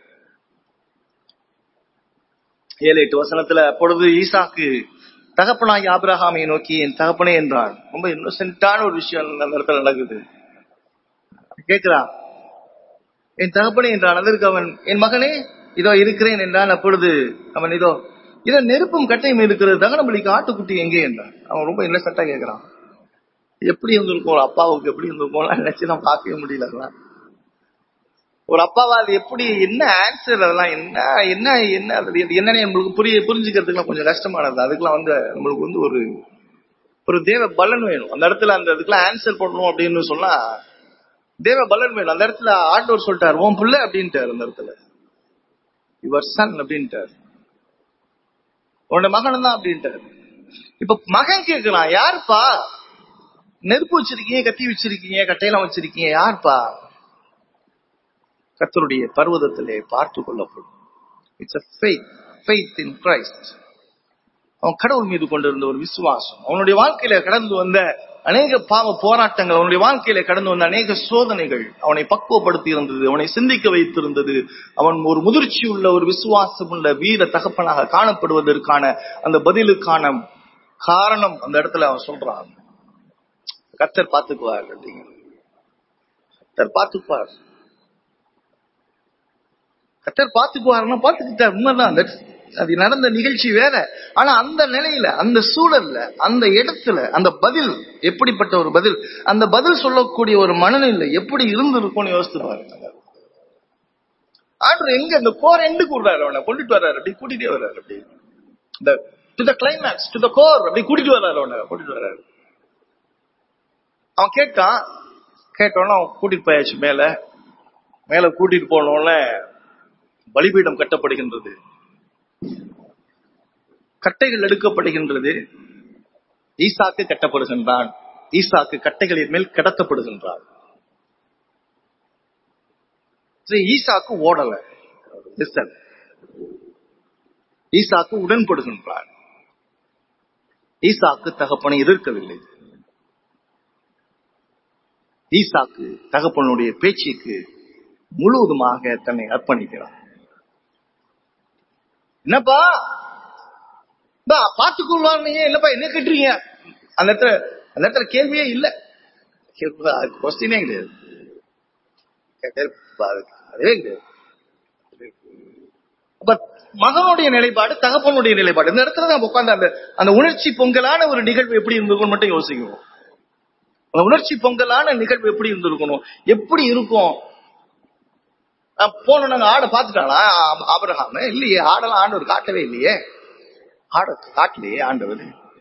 ஏழு எட்டு வசனத்துல அப்பொழுது ஈசாக்கு தகப்பனாகி ஆபிரகாமை நோக்கி என் தகப்பனே என்றான் ரொம்ப இன்னோசென்டான ஒரு விஷயம் அந்த இடத்துல நடக்குது கேட்கிறான் என் தகப்பனே என்றான் அதற்கு அவன் என் மகனே இதோ இருக்கிறேன் என்றான் அப்பொழுது அவன் இதோ இதோ நெருப்பும் கட்டையும் இருக்கிறது தகனபலிக்கு ஆட்டுக்குட்டி எங்கே என்றான் அவன் ரொம்ப இன்னசென்டா கேட்கிறான் எப்படி இருந்திருக்கும் ஒரு அப்பாவுக்கு எப்படி இருந்திருக்கும் நினைச்சு நான் பார்க்கவே முடியல ஒரு அப்பாவால் எப்படி என்ன ஆன்சர் அதெல்லாம் என்ன என்ன என்ன அது என்னன்னு நம்மளுக்கு புரிய புரிஞ்சுக்கிறதுக்குலாம் கொஞ்சம் கஷ்டமானது அதுக்கெல்லாம் வந்து நம்மளுக்கு வந்து ஒரு ஒரு தேவ பலன் வேணும் அந்த இடத்துல அந்த இதுக்கெல்லாம் ஆன்சர் பண்ணணும் அப்படின்னு சொன்னா தேவ பலன் வேணும் அந்த இடத்துல ஆண்டவர் சொல்லிட்டார் உன் பிள்ளை அப்படின்ட்டார் அந்த இடத்துல யுவர் சன் அப்படின்ட்டார் உன்னோட மகன் தான் அப்படின்ட்டார் இப்ப மகன் கேட்கலாம் யாருப்பா நெருப்பு வச்சிருக்கீங்க கத்தி வச்சிருக்கீங்க கட்டையெல்லாம் வச்சிருக்கீங்க யாருப்பா கத்தருடைய பர்வதத்திலே பார்த்து கொள்ளப்படும் இட்ஸ் ஃபெய்த் இன் கிரைஸ்ட் அவன் கடவுள் மீது கொண்டிருந்த ஒரு விசுவாசம் அவனுடைய வாழ்க்கையில கடந்து வந்த அநேக பாவ போராட்டங்கள் அவனுடைய வாழ்க்கையில கடந்து வந்த அநேக சோதனைகள் அவனை பக்குவப்படுத்தி இருந்தது அவனை சிந்திக்க வைத்திருந்தது அவன் ஒரு முதிர்ச்சி உள்ள ஒரு விசுவாசம் உள்ள வீர தகப்பனாக காணப்படுவதற்கான அந்த பதிலுக்கான காரணம் அந்த இடத்துல அவன் சொல்றான் கத்தர் பார்த்துக்குவார் அப்படிங்க கத்தர் பார்த்துப்பார் கத்தர் பார்த்துக்குவாருன்னா பார்த்துக்கிட்டார் உண்மைதான் That's- அது நடந்த நிகழ்ச்சி வேற ஆனா அந்த நிலையில அந்த சூழல்ல அந்த இடத்துல அந்த பதில் எப்படிப்பட்ட ஒரு பதில் அந்த பதில் சொல்லக்கூடிய ஒரு மனநிலை எப்படி இருந்திருக்கும்னு யோசித்து பாருங்க ஆர்டர் எங்க இந்த கோர் எண்டுக்கு விடுறாரு அவனை கொண்டுட்டு வர்றாரு அப்படி கூட்டிட்டே வர்றாரு அப்படி இந்த to the climax to the core அப்படி கூட்டிட்டு வர்றாரு அவனை கூட்டிட்டு வர்றாரு அவன் கேட்டான் கேட்டோன்னே அவன் கூட்டிட்டு போயாச்சு மேல மேல கூட்டிட்டு போனோடனே பலிபீடம் கட்டப்படுகின்றது கட்டைகள் எடுக்கப்படுகின்றது ஈசாக்கு கட்டப்படுகின்றான் ஈசாக்கு கட்டைகளின் மேல் கடத்தப்படுகின்றான் சரி, ஈசாக்கு ஓடல Listen. ஈசாக்கு உடன்படுகின்றான் ஈசாக்கு தகப்பனை எதிர்க்கவில்லை ஈசாக்கு தகப்பனுடைய பேச்சுக்கு முழுவதுமாக தன்னை அர்ப்பணிக்கிறான் என்னப்பா பா, பார்த்துக்கொள்வார் நீங்க என்னப்பா என்ன கட்டுறீங்க அந்த இடத்துல அந்த இடத்துல கேள்வியே இல்ல கொஸ்டினே கிடையாது கேட்டே பாரு. அதுவே கிடையாது அப்ப மகனுடைய நிலைப்பாடு தகப்பனுடைய நிலைப்பாடு இந்த இடத்துல நம்ம உட்கார்ந்து அந்த அந்த உணர்ச்சி பொங்கலான ஒரு நிகழ்வு எப்படி இருந்திருக்கும் மட்டும் யோசிக்கணும் அந்த உணர்ச்சி பொங்கலான நிகழ்வு எப்படி இருந்திருக்கணும் எப்படி இருக்கும் அஹ் போனோம் நாங்க ஆடை பார்த்துட்டானா ஆபரகாம இல்லையே ஆடெல்லாம் ஆண்டவர் காட்டவே இல்லையே ஆட காட்டலையே ஆண்டவர்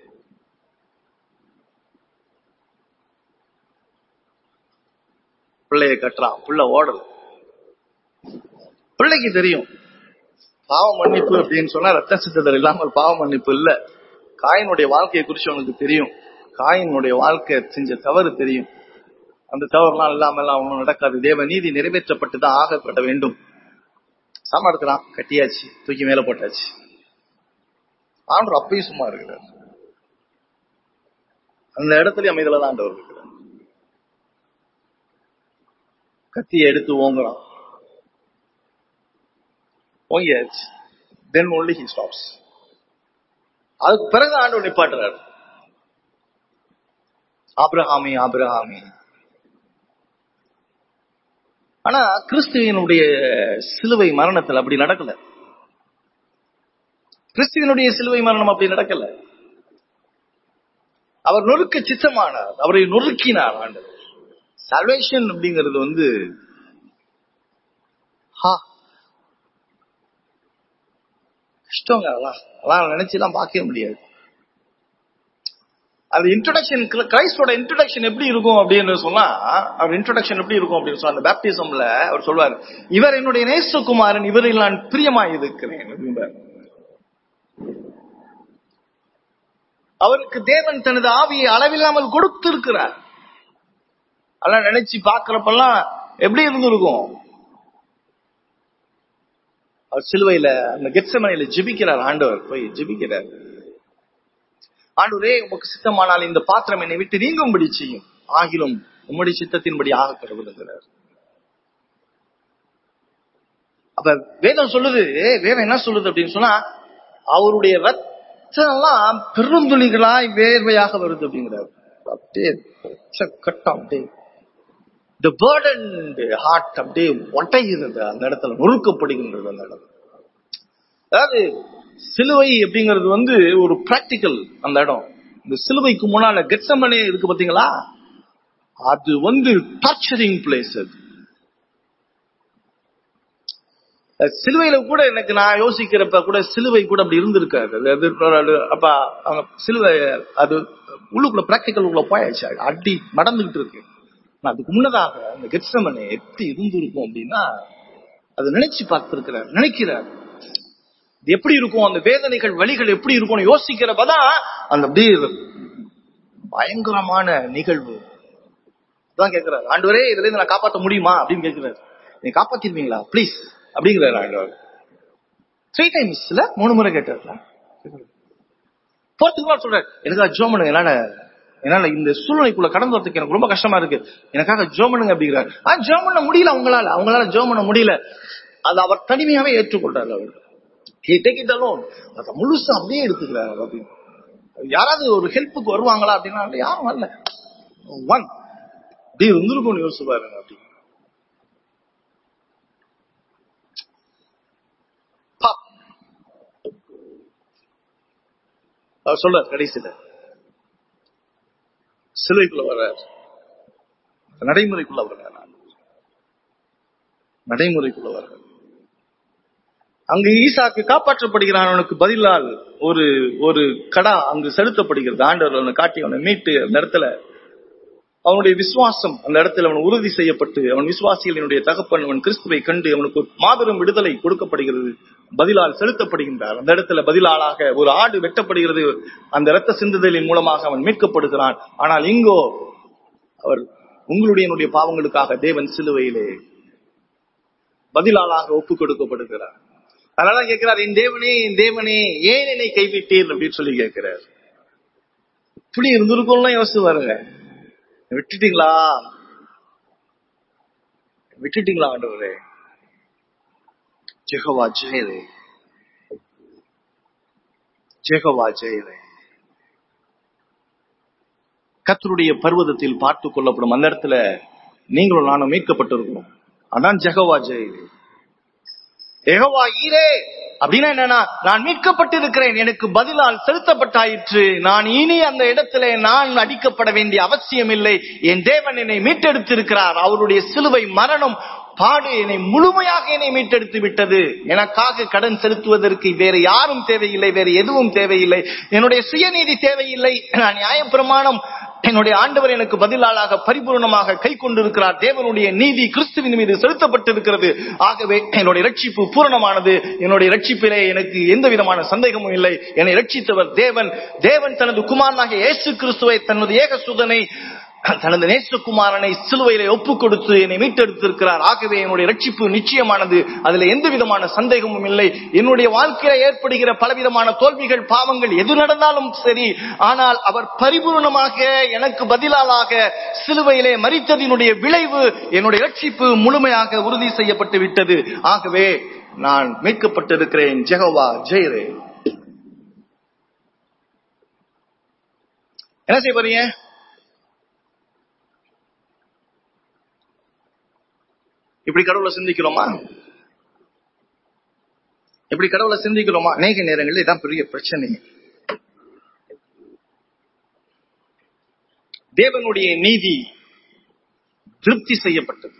பிள்ளைய கட்டுறான் புள்ள ஓடல பிள்ளைக்கு தெரியும் பாவ மன்னிப்பு அப்படின்னு சொன்னா ரத்த சித்ததர் இல்லாமல் பாவ மன்னிப்பு இல்ல காயினுடைய வாழ்க்கையை குறிச்சு அவனுக்கு தெரியும் காயினுடைய வாழ்க்கை செஞ்ச தவறு தெரியும் அந்த தவறுலாம் இல்லாம எல்லாம் ஒண்ணும் நடக்காது தேவ நீதி நிறைவேற்றப்பட்டு தான் ஆகப்பட வேண்டும் சாமா எடுக்கிறான் கட்டியாச்சு தூக்கி மேல போட்டாச்சு ஆண்டவர் அப்பயும் சும்மா இருக்கிறார் அந்த இடத்துல அமைதியில தான் ஆண்டவர் இருக்கிறார் கத்தியை எடுத்து ஓங்குறான் ஓங்கியாச்சு தென் ஒன்லி ஹி ஸ்டாப்ஸ் அதுக்கு பிறகு ஆண்டவர் நிப்பாட்டுறாரு ஆபிரஹாமி ஆபிரஹாமி ஆனா கிறிஸ்துவனுடைய சிலுவை மரணத்தில் அப்படி நடக்கல கிறிஸ்துவனுடைய சிலுவை மரணம் அப்படி நடக்கல அவர் நொறுக்க சித்தமானார் அவரை நொறுக்கினார் ஆண்டவர் சல்வேஷன் அப்படிங்கிறது வந்து ஹா கஷ்டங்க அதெல்லாம் அதெல்லாம் நினைச்சுலாம் பார்க்கவே முடியாது அது இன்ட்ரோடக்ஷன் கிரைஸ்டோட இன்ட்ரோடக்ஷன் எப்படி இருக்கும் அப்படின்னு சொன்னா அவர் இன்ட்ரோடக்ஷன் எப்படி இருக்கும் அப்படின்னு சொன்னா அந்த பேப்டிசம்ல அவர் சொல்வார் இவர் என்னுடைய நேசகுமாரன் இவரில் நான் பிரியமாய் இருக்கிறேன் அப்படிம்பார். அவருக்கு தேவன் தனது ஆவியை அளவில்லாமல் கொடுத்திருக்கிறார் அதெல்லாம் நினைச்சு பாக்குறப்பெல்லாம் எப்படி இருந்திருக்கும் அவர் சிலுவையில அந்த கெட்சமனையில ஜெபிக்கிறார் ஆண்டவர் போய் ஜெபிக்கிறார் ஆண்டவரே உமக்கு சித்தமானால் இந்த பாத்திரம் என்னை விட்டு நீங்கும்படி செய்யும் ஆகிலும் உம்முடைய சித்தத்தின்படி ஆக கடவுளுங்கிறார் அப்ப வேதம் சொல்லுது வேதம் என்ன சொல்லுது அப்படின்னு சொன்னா அவருடைய ரத்தம் எல்லாம் பெருந்துளிகளாய் வேர்வையாக வருது அப்படிங்கிறார் அப்படியே ரத்த கட்டம் அப்படியே த பேர்டன் ஹார்ட் அப்படியே ஒட்டைகிறது அந்த இடத்துல நொறுக்கப்படுகின்றது அந்த இடத்துல அதாவது சிலுவை அப்படிங்கிறது வந்து ஒரு பிராக்டிக்கல் அந்த இடம் இந்த சிலுவைக்கு முன்னால கெட்சமனே இருக்கு பாத்தீங்களா அது வந்து டார்ச்சரிங் பிளேஸ் அது அஹ் சிலுவையில கூட எனக்கு நான் யோசிக்கிறப்ப கூட சிலுவை கூட அப்படி இருந்திருக்காது அது- அது அது- அப்ப அவங்க சிலுவை அது உள்ளுக்குள்ள பிராக்டிக்கல் உள்ள போயாச்சு அடி நடந்துகிட்டு இருக்கு ஆனா அதுக்கு முன்னதாக அந்த கெட்சமனே எப்படி இருந்திருக்கும் அப்படின்னா அதை நினைச்சு பார்த்திருக்கிறார் நினைக்கிறார் இது எப்படி இருக்கும் அந்த வேதனைகள் வழிகள் எப்படி இருக்கும்னு யோசிக்கிறப்பதான் அந்த அப்படியே பயங்கரமான நிகழ்வு அதான் கேட்கிறாரு ஆண்டவரே இதுல இருந்து நான் காப்பாற்ற முடியுமா அப்படின்னு கேட்கிறாரு நீ காப்பாத்திருவீங்களா ப்ளீஸ் அப்படிங்கிறாரு ஆண்டவர் த்ரீ டைம்ஸ்ல மூணு முறை கேட்டார்ல போறதுக்கு முன்னாடி சொல்றாரு எனக்காக ஜோம் பண்ணுங்க என்னால என்னால இந்த சூழ்நிலைக்குள்ள கடந்து வரதுக்கு எனக்கு ரொம்ப கஷ்டமா இருக்கு எனக்காக ஜோம் பண்ணுங்க அப்படிங்கிறாரு ஆ ஜோம் பண்ண முடியல அவங்களால அவங்களால ஜோம் பண்ண முடியல அது அவர் தனிமையாவே ஏற்றுக்கொண்டார் அவர் he take it alone அதை முழுசா அப்படியே எடுத்துக்கிறாரு அப்படின்னு யாராவது ஒரு ஹெல்ப்புக்கு வருவாங்களா அப்படின்னா யாரும் வரல ஒன் அப்படி இருந்திருக்கும்னு யோசிச்சு பாருங்க அப்படி அவர் சொல்றார் கடைசியில சிலுவைக்குள்ள வர்றார் நடைமுறைக்குள்ள வர்றார் நடைமுறைக்குள்ள வர்றார் அங்கு ஈசாக்கு காப்பாற்றப்படுகிறான் அவனுக்கு பதிலால் ஒரு ஒரு கடா அங்கு செலுத்தப்படுகிறது ஆண்டவர் அவனை காட்டி அவனை மீட்டு அந்த இடத்துல அவனுடைய விசுவாசம் அந்த இடத்துல அவன் உறுதி செய்யப்பட்டு அவன் விசுவாசிகளினுடைய தகப்பன் அவன் கிறிஸ்துவை கண்டு அவனுக்கு ஒரு மாபெரும் விடுதலை கொடுக்கப்படுகிறது பதிலால் செலுத்தப்படுகின்றார் அந்த இடத்துல பதிலாளாக ஒரு ஆடு வெட்டப்படுகிறது அந்த இரத்த சிந்துதலின் மூலமாக அவன் மீட்கப்படுகிறான் ஆனால் இங்கோ அவர் உங்களுடைய என்னுடைய பாவங்களுக்காக தேவன் சிலுவையிலே பதிலாளாக ஒப்பு கொடுக்கப்படுகிறார் அதனால கேட்கிறார் என் தேவனே என் தேவனே ஏன் என்னை கைவிட்டீர் அப்படின்னு சொல்லி கேட்கிறார் இப்படி இருந்திருக்கும்லாம் யோசிச்சு பாருங்க விட்டுட்டீங்களா விட்டுட்டீங்களா ஆண்டவரே ஜெகவா ஜெயரே ஜெகவா ஜெயரே கத்தருடைய பர்வதத்தில் பார்த்து கொள்ளப்படும் அந்த இடத்துல நீங்களும் நானும் மீட்கப்பட்டிருக்கிறோம் அதான் ஜெகவா ஜெயரே எகவா ஈரே அப்படின்னா என்னன்னா நான் மீட்கப்பட்டிருக்கிறேன் எனக்கு பதிலால் செலுத்தப்பட்டாயிற்று நான் இனி அந்த இடத்துல நான் அடிக்கப்பட வேண்டிய அவசியம் இல்லை என் தேவன் என்னை மீட்டெடுத்திருக்கிறார் அவருடைய சிலுவை மரணம் பாடு என்னை முழுமையாக என்னை மீட்டெடுத்து விட்டது எனக்காக கடன் செலுத்துவதற்கு வேற யாரும் தேவையில்லை வேற எதுவும் தேவையில்லை என்னுடைய சுயநீதி தேவையில்லை நான் நியாயப்பிரமாணம் என்னுடைய ஆண்டவர் எனக்கு பதிலாளாக பரிபூர்ணமாக கை கொண்டிருக்கிறார் தேவனுடைய நீதி கிறிஸ்துவின் மீது செலுத்தப்பட்டிருக்கிறது ஆகவே என்னுடைய ரட்சிப்பு பூரணமானது என்னுடைய ரட்சிப்பிலே எனக்கு எந்த விதமான சந்தேகமும் இல்லை என்னை ரட்சித்தவர் தேவன் தேவன் தனது குமாரனாக இயேசு கிறிஸ்துவை தனது ஏக சுதனை தனது நேசகுமாரனை சிலுவையிலே ஒப்பு கொடுத்து என்னை மீட்டெடுத்திருக்கிறார் ஆகவே என்னுடைய ரட்சிப்பு நிச்சயமானது அதுல எந்த விதமான சந்தேகமும் இல்லை என்னுடைய வாழ்க்கையில ஏற்படுகிற பலவிதமான தோல்விகள் பாவங்கள் எது நடந்தாலும் சரி ஆனால் அவர் பரிபூர்ணமாக எனக்கு பதிலாளாக சிலுவையிலே மறித்ததினுடைய விளைவு என்னுடைய ரட்சிப்பு முழுமையாக உறுதி செய்யப்பட்டு விட்டது ஆகவே நான் மீட்கப்பட்டிருக்கிறேன் ஜெகவா ஜெயரே என்ன செய்ய போறீங்க இப்படி கடவுளை சிந்திக்கிறோமா இப்படி கடவுளை சிந்திக்கிறோமா அநேக நேரங்களில் இதான் பெரிய பிரச்சனை தேவனுடைய நீதி திருப்தி செய்யப்பட்டது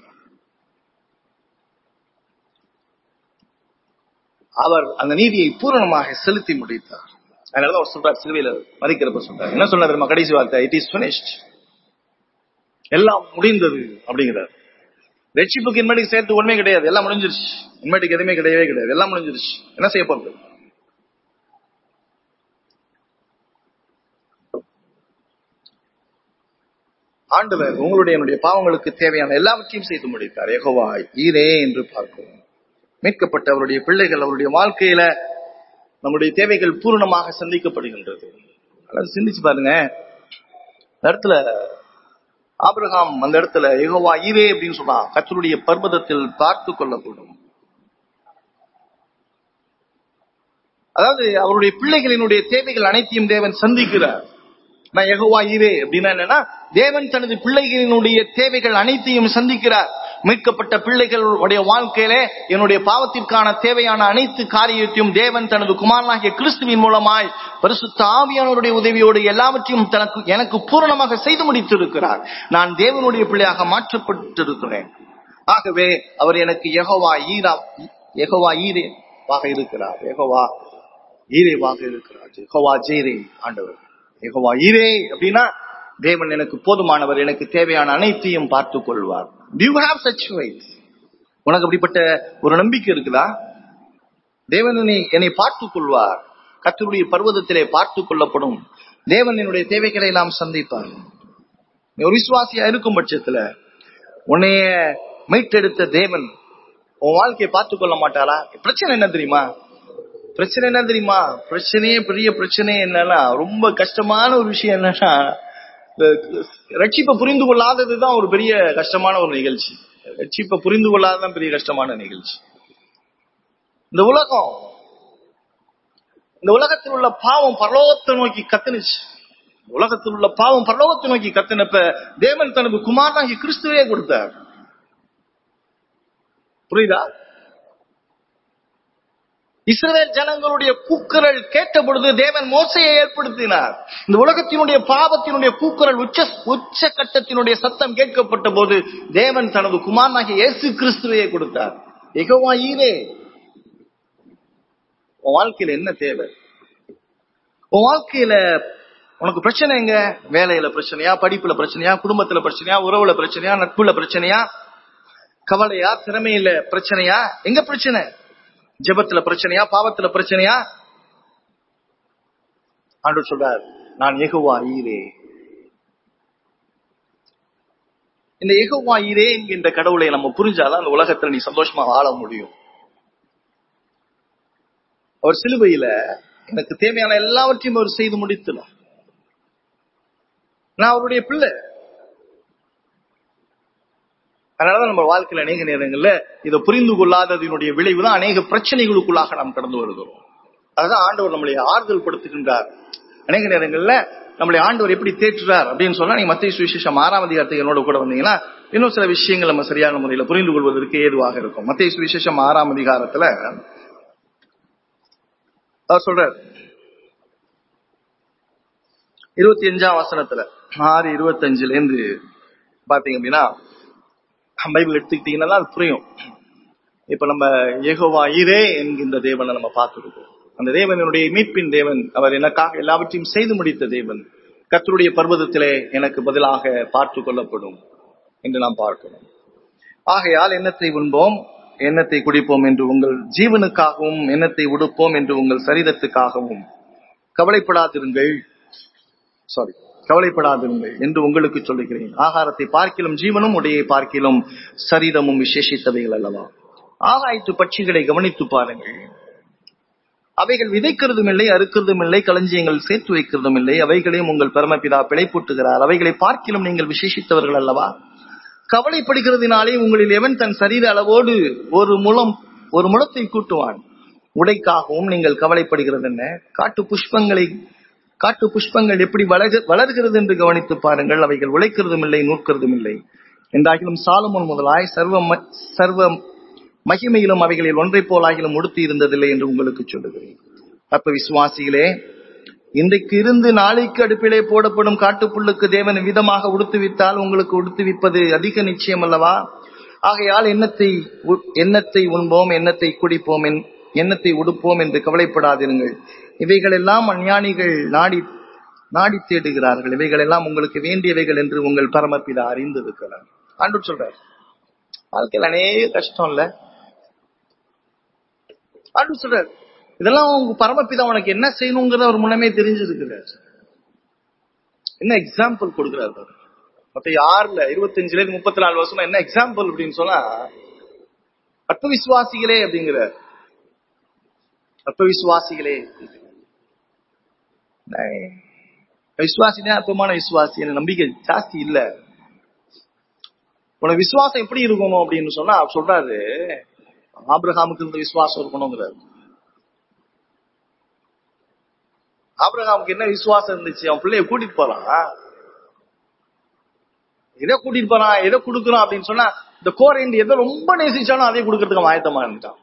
அவர் அந்த நீதியை பூரணமாக செலுத்தி முடித்தார் அதனாலதான் அவர் சொல்றார் சிலுவையில மறிக்கிறப்ப சொல்றார் என்ன சொன்னார் தெரியுமா கடைசி வார்த்தை இட் இஸ் finished எல்லாம் முடிந்தது அப்படிங்கிறார் ரட்சிப்புக்கு இன்மேட்டுக்கு சேர்த்து ஒண்ணுமே கிடையாது எல்லாம் முடிஞ்சிருச்சு இன்மேட்டுக்கு எதுவுமே கிடையவே கிடையாது எல்லாம் முடிஞ்சிருச்சு என்ன செய்ய போறது ஆண்டவர் உங்களுடைய என்னுடைய பாவங்களுக்கு தேவையான எல்லாவற்றையும் செய்து முடித்தார் எகோவா ஈரே என்று பார்க்கிறோம் மீட்கப்பட்ட அவருடைய பிள்ளைகள் அவருடைய வாழ்க்கையில நம்முடைய தேவைகள் பூரணமாக சந்திக்கப்படுகின்றது அதாவது சிந்திச்சு பாருங்க இந்த இடத்துல ஆபிரகாம் அந்த இடத்துல எகோவா ஈரே அப்படின்னு சொன்னா கத்தருடைய பர்வதத்தில் பார்த்து கொள்ளப்படும் அதாவது அவருடைய பிள்ளைகளினுடைய தேவைகள் அனைத்தையும் தேவன் சந்திக்கிறார் நான் யெகோவா ஈரே அப்படின்னா என்னன்னா தேவன் தனது பிள்ளைகளினுடைய தேவைகள் அனைத்தையும் சந்திக்கிறார் மீட்கப்பட்ட பிள்ளைகளுடைய வாழ்க்கையில என்னுடைய பாவத்திற்கான தேவையான அனைத்து காரியத்தையும் தேவன் தனது குமாரனாகிய கிறிஸ்துவின் மூலமாய் பரிசுத்த ஆவியானவருடைய உதவியோடு எல்லாவற்றையும் தனக்கு எனக்கு பூரணமாக செய்து முடித்திருக்கிறார் நான் தேவனுடைய பிள்ளையாக மாற்றப்பட்டிருக்கிறேன் ஆகவே அவர் எனக்கு யெகோவா ஈரா யெகோவா ஈரேவாக இருக்கிறார் யெகோவா ஈரேவாக இருக்கிறார் யெகோவா ஜீரே ஆண்டவர் யெகோவா ஈரே அப்படின்னா தேவன் எனக்கு போதுமானவர் எனக்கு தேவையான அனைத்தையும் பார்த்துக் கொள்வார் டியூ ஹாவ் சச் ஃபைத் உனக்கு அப்படிப்பட்ட ஒரு நம்பிக்கை இருக்குதா தேவன் என்னை என்னை பார்த்துக் கொள்வார் கத்தருடைய பர்வதத்திலே பார்த்துக் கொள்ளப்படும் தேவன் என்னுடைய தேவைகளை எல்லாம் சந்திப்பார் நீ ஒரு விசுவாசியா இருக்கும் பட்சத்துல உன்னைய மீட்டெடுத்த தேவன் உன் வாழ்க்கையை பார்த்துக் கொள்ள மாட்டாரா பிரச்சனை என்ன தெரியுமா பிரச்சனை என்ன தெரியுமா பிரச்சனையே பெரிய பிரச்சனை என்னன்னா ரொம்ப கஷ்டமான ஒரு விஷயம் என்னன்னா இந்த ரட்சிப்பை புரிந்து கொள்ளாததுதான் ஒரு பெரிய கஷ்டமான ஒரு நிகழ்ச்சி ரட்சிப்பை புரிந்து கொள்ளாததான் பெரிய கஷ்டமான நிகழ்ச்சி இந்த உலகம் இந்த உலகத்தில் உள்ள பாவம் பரலோகத்தை நோக்கி கத்துனுச்சு உலகத்தில் உள்ள பாவம் பரலோகத்தை நோக்கி கத்துனப்ப தேவன் தனது குமாரனாகி கிறிஸ்துவே கொடுத்தார் புரியுதா இஸ்ரவேல் ஜனங்களுடைய கூக்குரல் கேட்ட பொழுது தேவன் மோசையை ஏற்படுத்தினார் இந்த உலகத்தினுடைய பாவத்தினுடைய கூக்குரல் உச்ச உச்ச கட்டத்தினுடைய சத்தம் கேட்கப்பட்ட போது தேவன் தனது குமாரனாகிய இயேசு கிறிஸ்துவையே கொடுத்தார் எகவா ஈரே உன் வாழ்க்கையில என்ன தேவை உன் வாழ்க்கையில உனக்கு பிரச்சனை எங்க வேலையில பிரச்சனையா படிப்புல பிரச்சனையா குடும்பத்துல பிரச்சனையா உறவுல பிரச்சனையா நட்புல பிரச்சனையா கவலையா திறமையில பிரச்சனையா எங்க பிரச்சனை ஜெபத்துல பிரச்சனையா பாவத்துல பிரச்சனையா ஆண்டவர் சொல்றார் நான் எகுவா ஈரே இந்த எகுவா ஈரே என்கின்ற கடவுளை நம்ம புரிஞ்சாதான் அந்த உலகத்துல நீ சந்தோஷமா வாழ முடியும் அவர் சிலுவையில எனக்கு தேவையான எல்லாவற்றையும் அவர் செய்து முடித்துள்ளார் நான் அவருடைய பிள்ளை அதனாலதான் நம்ம வாழ்க்கையில அநேக நேரங்கள்ல இதை புரிந்து கொள்ளாததினுடைய விளைவுதான் அநேக பிரச்சனைகளுக்குள்ளாக நாம் கடந்து வருகிறோம் அதுதான் ஆண்டவர் நம்மளை ஆறுதல் படுத்துகின்றார் அநேக நேரங்கள்ல நம்மளை ஆண்டவர் எப்படி தேற்றுறார் அப்படின்னு சொன்னா நீங்க மத்திய சுவிசேஷம் ஆறாம் அதிகாரத்தை என்னோட கூட வந்தீங்கன்னா இன்னும் சில விஷயங்கள் நம்ம சரியான முறையில புரிந்து கொள்வதற்கு ஏதுவாக இருக்கும் மத்திய சுவிசேஷம் ஆறாம் அதிகாரத்துல அவர் சொல்றார் இருபத்தி அஞ்சாம் வசனத்துல ஆறு இருபத்தஞ்சுல இருந்து பாத்தீங்க அப்படின்னா பைபிள் எடுத்துக்கிட்டீங்கன்னா அது புரியும் இப்ப நம்ம ஏகோவா ஈரே என்கின்ற தேவனை நம்ம பார்த்துருக்கோம் அந்த தேவனுடைய மீட்பின் தேவன் அவர் எனக்காக எல்லாவற்றையும் செய்து முடித்த தேவன் கத்தருடைய பர்வதத்திலே எனக்கு பதிலாக பார்த்து கொள்ளப்படும் என்று நாம் பார்க்கிறோம் ஆகையால் எண்ணத்தை உண்போம் எண்ணத்தை குடிப்போம் என்று உங்கள் ஜீவனுக்காகவும் எண்ணத்தை உடுப்போம் என்று உங்கள் சரீரத்துக்காகவும் கவலைப்படாதிருங்கள் சாரி கவலைப்படாதிருங்கள் என்று உங்களுக்கு சொல்லுகிறேன் ஆகாரத்தை பார்க்கிலும் ஜீவனும் உடையை பார்க்கிலும் சரீரமும் விசேஷித்தவைகள் அல்லவா ஆகாயத்து பட்சிகளை கவனித்து பாருங்கள் அவைகள் விதைக்கிறதும் இல்லை அறுக்கிறதும் இல்லை களஞ்சியங்கள் சேர்த்து வைக்கிறதும் இல்லை அவைகளையும் உங்கள் பரமபிதா பிழைப்பூட்டுகிறார் அவைகளை பார்க்கிலும் நீங்கள் விசேஷித்தவர்கள் அல்லவா கவலைப்படுகிறதுனாலே உங்களில் எவன் தன் சரீர அளவோடு ஒரு முலம் ஒரு முளத்தை கூட்டுவான் உடைக்காகவும் நீங்கள் கவலைப்படுகிறது என்ன காட்டு புஷ்பங்களை காட்டு புஷ்பங்கள் எப்படி வளர்க வளர்கிறது என்று கவனித்து பாருங்கள் அவைகள் உழைக்கிறதும் இல்லை நூற்கிறதும் இல்லை என்றாகிலும் சாலமோன் முதலாய் சர்வ ம- சர்வ மகிமையிலும் அவைகளில் ஒன்றை போலாகிலும் உடுத்தி இருந்ததில்லை என்று உங்களுக்கு சொல்லுகிறேன் அப்ப விசுவாசிகளே இன்றைக்கு இருந்து நாளைக்கு அடுப்பிலே போடப்படும் காட்டுப்புல்லுக்கு தேவன் விதமாக உடுத்துவித்தால் உங்களுக்கு உடுத்துவிப்பது அதிக நிச்சயம் அல்லவா ஆகையால் எண்ணத்தை உ- எண்ணத்தை உண்போம் எண்ணத்தை குடிப்போம் என்- எண்ணத்தை உடுப்போம் என்று கவலைப்படாதிருங்கள் இவைகளெல்லாம் அஞ்ஞானிகள் நாடி நாடி தேடுகிறார்கள் இவைகளெல்லாம் உங்களுக்கு வேண்டியவைகள் என்று உங்கள் பரமபிதா அறிந்திருக்கிறார் ஆண்டு சொல்றார் வாழ்க்கையில் அநேக கஷ்டம் இல்ல ஆண்டு சொல்றார் இதெல்லாம் உங்க பரமபிதா உனக்கு என்ன செய்யணுங்கிறத அவர் முன்னமே தெரிஞ்சிருக்கிறார் என்ன எக்ஸாம்பிள் கொடுக்கிறார் பாரு. மத்த ஆறுல இருபத்தஞ்சுல இருந்து முப்பத்தி நாலு வருஷமா என்ன எக்ஸாம்பிள் அப்படின்னு சொன்னா அற்ப விசுவாசிகளே அப்படிங்கிற அற்ப விசுவாசிகளே விசுவாசினே அற்பமான விசுவாசி எனக்கு நம்பிக்கை ஜாஸ்தி இல்ல உனக்கு விசுவாசம் எப்படி இருக்கணும் அப்படின்னு சொன்னா அவர் சொல்றாரு ஆபிரகாமுக்கு இருந்த விசுவாசம் இருக்கணுங்கிறாரு ஆபிரகாமுக்கு என்ன விசுவாசம் இருந்துச்சு அவன் பிள்ளைய கூட்டிட்டு போறான் எதை கூட்டிட்டு போறான் எதை கொடுக்குறான் அப்படின்னு சொன்னா இந்த கோரைண்ட் எதை ரொம்ப நேசிச்சாலும் அதை கொடுக்கறதுக்கு அவன் ஆயத்தமா இருந்துட்டான்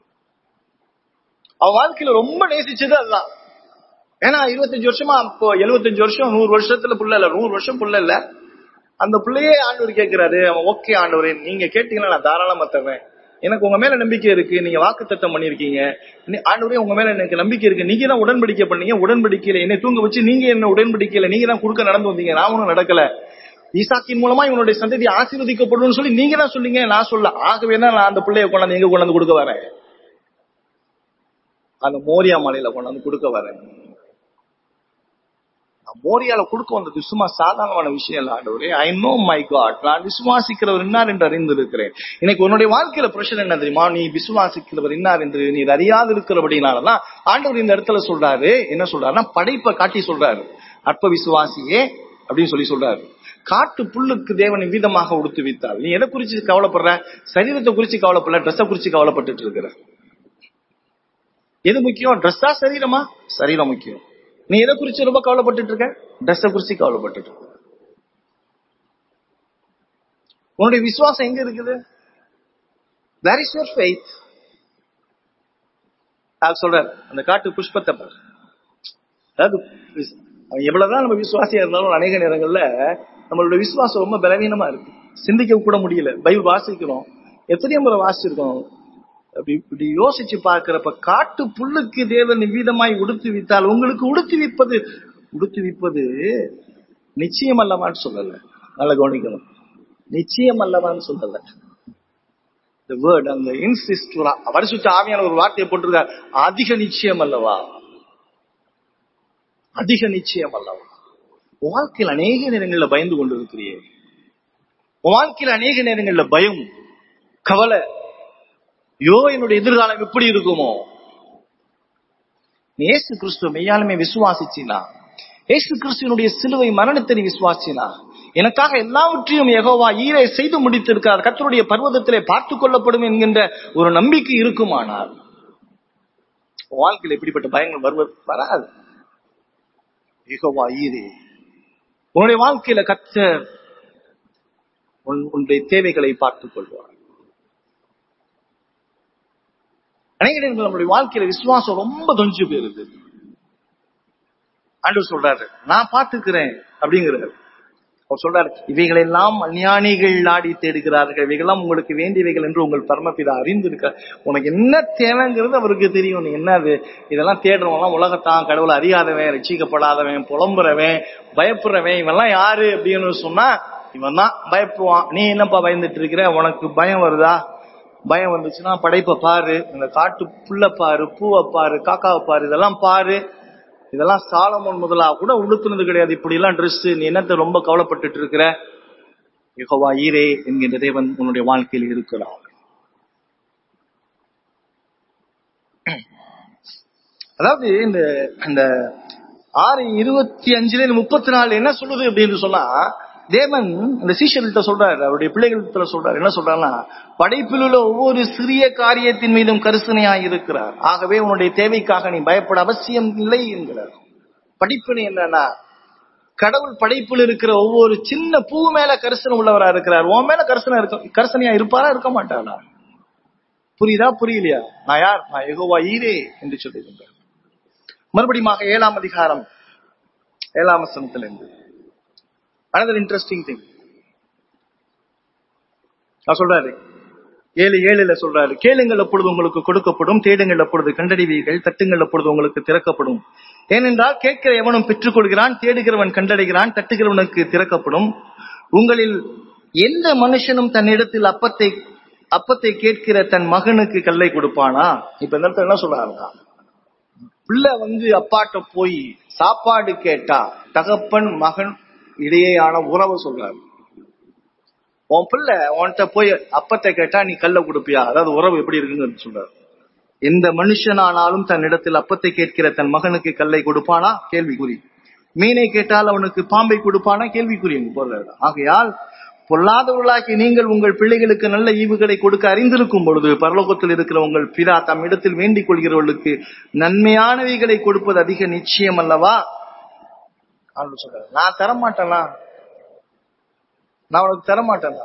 அவன் வாழ்க்கையில ரொம்ப நேசிச்சது அதுதான் ஏன்னா இருபத்தஞ்சு வருஷமா இப்போ எழுபத்தஞ்சு வருஷம் நூறு வருஷத்துல புள்ள இல்ல நூறு வருஷம் புள்ள இல்ல அந்த பிள்ளையே ஆண்டவர் கேட்கிறாரு அவன் ஓகே ஆண்டவரே நீங்க கேட்டீங்கன்னா நான் தாராளமா தர்றேன் எனக்கு உங்க மேல நம்பிக்கை இருக்கு நீங்க வாக்கு தத்தம் பண்ணிருக்கீங்க நீ- ஆண்டவரே உங்க மேல எனக்கு நம்பிக்கை இருக்கு நீங்க தான் உடன்படிக்கை பண்ணீங்க உடன்படிக்கையில என்னை தூங்க வச்சு நீங்க என்ன உடன்படிக்கையில நீங்க தான் குறுக்க நடந்து வந்தீங்க நான் ஒன்றும் நடக்கல ஈசாக்கின் மூலமா இவனுடைய சந்ததி ஆசீர்வதிக்கப்படும் சொல்லி நீங்க தான் சொன்னீங்க நான் சொல்ல ஆகவே தான் நான் அந்த பிள்ளைய கொண்டாந்து எங்க கொண்டாந்து கொடுக்க வரேன் அந்த மோரியா மலையில கொண்டாந்து கொடுக்க வரேன் நான் மோரியால கொடுக்க வந்தது சும்மா சாதாரணமான விஷயம் இல்ல ஆண்டவரே ஐ நோ மை காட் நான் விசுவாசிக்கிறவர் இன்னார் என்று அறிந்திருக்கிறேன் இன்னைக்கு உன்னுடைய வாழ்க்கையில பிரச்சனை என்ன தெரியுமா நீ விசுவாசிக்கிறவர் இன்னார் என்று நீ அறியாது இருக்கிறபடினாலதான் ஆண்டவர் இந்த இடத்துல சொல்றாரு என்ன சொல்றாருன்னா படைப்பை காட்டி சொல்றாரு அற்ப விசுவாசியே அப்படின்னு சொல்லி சொல்றாரு காட்டு புல்லுக்கு தேவன் விதமாக உடுத்து வைத்தார் நீ எதை குறிச்சு கவலைப்படுற சரீரத்தை குறிச்சு கவலைப்படல ட்ரெஸ்ஸை குறிச்சு கவலைப்பட்டுட்டு இருக்கிற எது முக்கியம் ட்ரெஸ்ஸா சரீரமா சரீரம் முக்கியம் நீ எதை குறிச்சு ரொம்ப கவலைப்பட்டுட்டு இருக்க ட்ரெஸ்ஸை குறிச்சு கவலைப்பட்டுட்டு இருக்க உன்னுடைய விசுவாசம் எங்க இருக்குது வேர் இஸ் யுவர் ஃபெய்த் அவர் சொல்றார் அந்த காட்டு புஷ்பத்தை பாரு அதாவது விஸ்- அவன் எவ்வளவுதான் நம்ம விசுவாசியா இருந்தாலும் அநேக நேரங்கள்ல நம்மளோட விசுவாசம் ரொம்ப பலவீனமா இருக்கு சிந்திக்க கூட முடியல பைபிள் வாசிக்கிறோம் எத்தனையோ முறை வாசிச்சிருக்கோம் அப்படி இப்படி யோசிச்சு பார்க்கிறப்ப காட்டு புல்லுக்கு தேவன் நிவீதமாய் உடுத்துவித்தால் உங்களுக்கு உடுத்துவிப்பது உடுத்துவிப்பது நிச்சயம் அல்லவான்னு சொல்லல நல்ல கவனிக்கணும் நிச்சயம் அல்லவான்னு சொல்லல இந்த வேர்ட் அந்த இன்சிஸ்ட் வருஷத்து ஆவியான ஒரு வார்த்தையை போட்டிருக்கார் அதிக நிச்சயம் அல்லவா அதிக நிச்சயம் அல்லவா உன் வாழ்க்கையில் அநேக நேரங்கள்ல பயந்து கொண்டு இருக்கிறியே உன் வாழ்க்கையில் அநேக நேரங்கள்ல பயம் கவலை ஐயோ என்னுடைய எதிர்காலம் எப்படி இருக்குமோ நீ இயேசு கிறிஸ்துவ மெய்யாலுமே விசுவாசிச்சினா இயேசு கிறிஸ்துவனுடைய சிலுவை மரணத்தை நீ விசுவாசினா எனக்காக எல்லாவற்றையும் யெகோவா ஈரை செய்து முடித்திருக்கார் கர்த்தருடைய பர்வதத்திலே பார்த்துக் கொள்ளப்படும் என்கின்ற ஒரு நம்பிக்கை இருக்குமானால் உன் வாழ்க்கையில் எப்படிப்பட்ட பயங்கள் வருவது வராது யெகோவா ஈரே உன்னுடைய வாழ்க்கையில கர்த்தர் உன் உன்னுடைய தேவைகளை பார்த்துக் கொள்வார் அநேக நேரங்கள் நம்மளுடைய வாழ்க்கையில விசுவாசம் ரொம்ப தொஞ்சு போயிருது ஆண்டவர் சொல்றாரு நான் பார்த்துக்கிறேன் அப்படிங்கிறாரு அவர் சொல்றாரு இவைகளெல்லாம் அஞ்ஞானிகள் நாடி தேடுகிறார்கள் இவைகள்லாம் உங்களுக்கு வேண்டியவைகள் என்று உங்கள் பரமபிதா அறிந்திருக்க உனக்கு என்ன தேவைங்கிறது அவருக்கு தெரியும் நீ என்னது இதெல்லாம் தேடுறவங்கலாம் உலகத்தான் கடவுளை அறியாதவன் ரசிக்கப்படாதவன் புலம்புறவன் பயப்படுறவன் இவெல்லாம் யாரு அப்படின்னு சொன்னா இவன் தான் பயப்படுவான் நீ என்னப்பா பயந்துட்டு இருக்கிற உனக்கு பயம் வருதா பயம் வந்துச்சுன்னா படைப்பை பாரு இந்த காட்டு புல்ல பாரு பூவை பாரு காக்காவை பாரு இதெல்லாம் பாரு இதெல்லாம் சாலமோன் முதலா கூட உடுத்துனது கிடையாது இப்படி எல்லாம் ட்ரெஸ் நீ என்னத்த ரொம்ப கவலைப்பட்டுட்டு இருக்கிற யெகோவா ஈரே என்கின்ற தேவன் உன்னுடைய வாழ்க்கையில் இருக்கிறார் அதாவது இந்த இந்த ஆறு இருபத்தி அஞ்சுல இந்த முப்பத்தி நாலு என்ன சொல்லுது அப்படின்னு சொன்னா தேவன் இந்த சீஷர்கள்ட்ட சொல்றாரு அவருடைய பிள்ளைகள்கிட்ட சொல்றாரு என்ன சொல்றாருன்னா படைப்பில் உள்ள ஒவ்வொரு சிறிய காரியத்தின் மீதும் கரிசனையாய் இருக்கிறார் ஆகவே உன்னுடைய தேவைக்காக நீ பயப்பட அவசியம் இல்லை என்கிறார் படிப்பினை என்னன்னா கடவுள் படைப்பில் இருக்கிற ஒவ்வொரு சின்ன பூ மேல கரிசனை உள்ளவரா இருக்கிறார் உன் மேல கரிசனை இருக்க கரிசனையா இருப்பாரா இருக்க மாட்டாரா புரியுதா புரியலையா நான் யார் நான் எகோவா ஈரே என்று சொல்லுகின்றேன் மறுபடியும் ஏழாம் அதிகாரம் ஏழாம் வசனத்திலிருந்து another இன்ட்ரெஸ்டிங் திங் நான் சொல்றாரு ஏழு ஏழுல சொல்றாரு கேளுங்கள் அப்பொழுது உங்களுக்கு கொடுக்கப்படும் தேடுங்கள் அப்பொழுது கண்டறிவீர்கள் தட்டுங்கள் அப்பொழுது உங்களுக்கு திறக்கப்படும் ஏனென்றால் கேட்கிற எவனும் பெற்றுக் கொள்கிறான் தேடுகிறவன் கண்டடைகிறான் தட்டுகிறவனுக்கு திறக்கப்படும் உங்களில் எந்த மனுஷனும் தன்னிடத்தில் அப்பத்தை அப்பத்தை கேட்கிற தன் மகனுக்கு கல்லை கொடுப்பானா இப்ப இந்த இடத்துல என்ன சொல்றாருன்னா பிள்ளை வந்து அப்பாட்ட போய் சாப்பாடு கேட்டா தகப்பன் மகன் இடையேயான உறவை சொல்றாரு உன் பிள்ளை உன்கிட்ட போய் அப்பத்தை கேட்டா நீ கல்ல கொடுப்பியா அதாவது உறவு எப்படி இருக்குன்னு சொல்றாரு எந்த மனுஷனானாலும் தன்னிடத்தில் அப்பத்தை கேட்கிற தன் மகனுக்கு கல்லை கொடுப்பானா கேள்விக்குறி மீனை கேட்டால் அவனுக்கு பாம்பை கொடுப்பானா கேள்விக்குறி அங்க போடுறாரு ஆகையால் பொல்லாதவர்களாகி நீங்கள் உங்கள் பிள்ளைகளுக்கு நல்ல ஈவுகளை கொடுக்க அறிந்திருக்கும் பொழுது பரலோகத்தில் இருக்கிற உங்கள் பிதா தம் இடத்தில் வேண்டிக் கொள்கிறவர்களுக்கு நன்மையானவைகளை கொடுப்பது அதிக நிச்சயம் அல்லவா ஆண்டு சொல்றாரு நான் தரமாட்டேனா நான் உனக்கு தரமாட்டேனா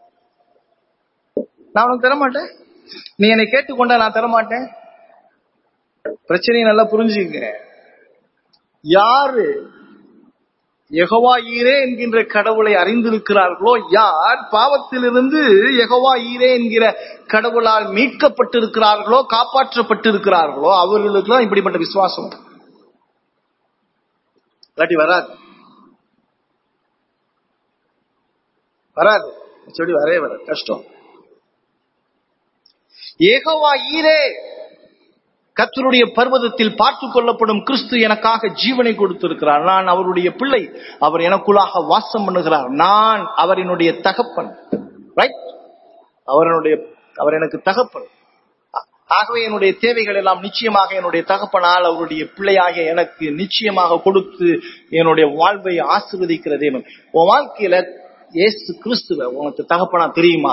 நான் உனக்கு தரமாட்டேன் நீ என்னை கேட்டுக்கொண்டா நான் தரமாட்டேன் பிரச்சனையை நல்லா புரிஞ்சுங்க யாரு யெகோவா ஈரே என்கின்ற கடவுளை அறிந்திருக்கிறார்களோ யார் பாவத்திலிருந்து யெகோவா ஈரே என்கிற கடவுளால் மீட்கப்பட்டிருக்கிறார்களோ காப்பாற்றப்பட்டிருக்கிறார்களோ அவர்களுக்கு தான் இப்படிப்பட்ட விசுவாசம் இல்லாட்டி வராது வராது சொல்லி வரவே வராது கஷ்டம் ஏகோவா ஈரே கத்தருடைய பர்வதத்தில் பார்த்துக் கொள்ளப்படும் கிறிஸ்து எனக்காக ஜீவனை கொடுத்திருக்கிறார் நான் அவருடைய பிள்ளை அவர் எனக்குள்ளாக வாசம் பண்ணுகிறார் நான் அவரினுடைய தகப்பன் ரைட் அவரனுடைய அவர் எனக்கு தகப்பன் ஆகவே என்னுடைய தேவைகள் எல்லாம் நிச்சயமாக என்னுடைய தகப்பனால் அவருடைய பிள்ளையாக எனக்கு நிச்சயமாக கொடுத்து என்னுடைய வாழ்வை ஆசிர்வதிக்கிற தேவன் உன் வாழ்க்கையில ஏசு கிறிஸ்துவ உனக்கு தகப்பனா தெரியுமா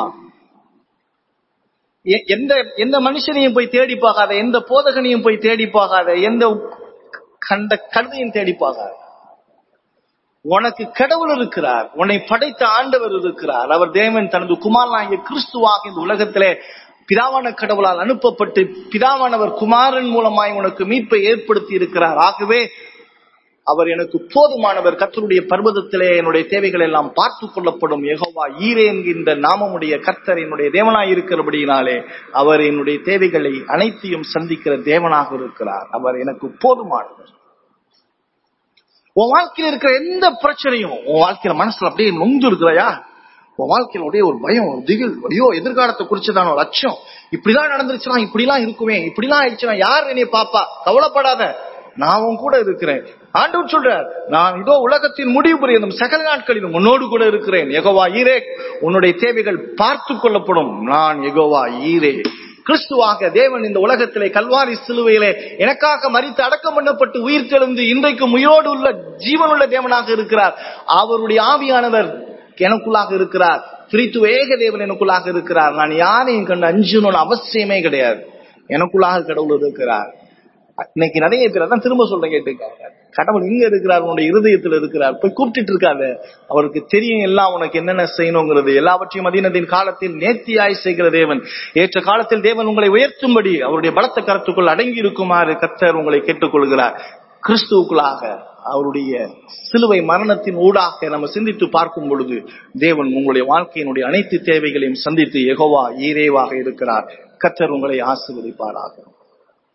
எந்த எந்த மனுஷனையும் போய் தேடி பார்க்காத எந்த போதகனையும் போய் தேடி பார்க்காத எந்த கண்ட கழுதையும் தேடி பார்க்காத உனக்கு கடவுள் இருக்கிறார் உன்னை படைத்த ஆண்டவர் இருக்கிறார் அவர் தேவன் தனது குமாரனாகிய கிறிஸ்துவாக இந்த உலகத்திலே பிதாவான கடவுளால் அனுப்பப்பட்டு பிதாவானவர் குமாரன் மூலமாய் உனக்கு மீட்பை ஏற்படுத்தி இருக்கிறார் ஆகவே அவர் எனக்கு போதுமானவர் கர்த்தருடைய பர்வதத்திலே என்னுடைய தேவைகள் எல்லாம் பார்த்து கொள்ளப்படும் யெகோவா ஈரே என்கின்ற நாமமுடைய கர்த்தர் என்னுடைய தேவனாய் இருக்கிறபடியினாலே அவர் என்னுடைய தேவைகளை அனைத்தையும் சந்திக்கிற தேவனாக இருக்கிறார் அவர் எனக்கு போதுமானவர் உன் வாழ்க்கையில இருக்கிற எந்த பிரச்சனையும் உன் வாழ்க்கையில மனசுல அப்படியே நொந்து இருக்கிறாயா உன் வாழ்க்கையில அப்படியே ஒரு பயம் ஒரு திகில் ஐயோ எதிர்காலத்தை குறிச்சுதான் ஒரு அச்சம் இப்படிலாம் நடந்துருச்சுன்னா இப்படிலாம் இருக்குமே இப்படிலாம் ஆயிடுச்சுன்னா யார் என்னைய பாப்பா கவலைப்படாத நான் உன் கூட இருக்கிறேன் ஆண்டவர் சொல்றார் நான் இதோ உலகத்தின் முடிவு புரியும் சகல நாட்களிலும் உன்னோடு கூட இருக்கிறேன் எகோவா ஈரே உன்னுடைய தேவைகள் பார்த்து கொள்ளப்படும் நான் எகோவா ஈரே கிறிஸ்துவாக தேவன் இந்த உலகத்திலே கல்வாரி சிலுவையிலே எனக்காக மறித்து அடக்கம் பண்ணப்பட்டு உயிர் தெழுந்து இன்றைக்கும் உயிரோடு உள்ள ஜீவனுள்ள தேவனாக இருக்கிறார் அவருடைய ஆவியானவர் எனக்குள்ளாக இருக்கிறார் கிறித்து ஏக தேவன் எனக்குள்ளாக இருக்கிறார் நான் யாரையும் கண்டு அஞ்சணும்னு அவசியமே கிடையாது எனக்குள்ளாக கடவுள் இருக்கிறார் இன்னைக்கு நிறைய பேர் அதான் திரும்ப சொல்றேன் கேட்டுக்காங்க கடவுள் இங்க இருக்கிறார் உன்னுடைய இருதயத்தில் இருக்கிறார் போய் கூப்பிட்டுட்டு இருக்காத அவருக்கு தெரியும் எல்லாம் உனக்கு என்னென்ன செய்யணுங்கிறது எல்லாவற்றையும் அதீனத்தின் காலத்தில் நேர்த்தியாய் செய்கிற தேவன் ஏற்ற காலத்தில் தேவன் உங்களை உயர்த்தும்படி அவருடைய பலத்த கருத்துக்குள் அடங்கி இருக்குமாறு கர்த்தர் உங்களை கேட்டுக்கொள்கிறார் கிறிஸ்துவுக்குள்ளாக அவருடைய சிலுவை மரணத்தின் ஊடாக நம்ம சிந்தித்து பார்க்கும் பொழுது தேவன் உங்களுடைய வாழ்க்கையினுடைய அனைத்து தேவைகளையும் சந்தித்து எகோவா ஈரேவாக இருக்கிறார் கர்த்தர் உங்களை ஆசீர்வதிப்பாராக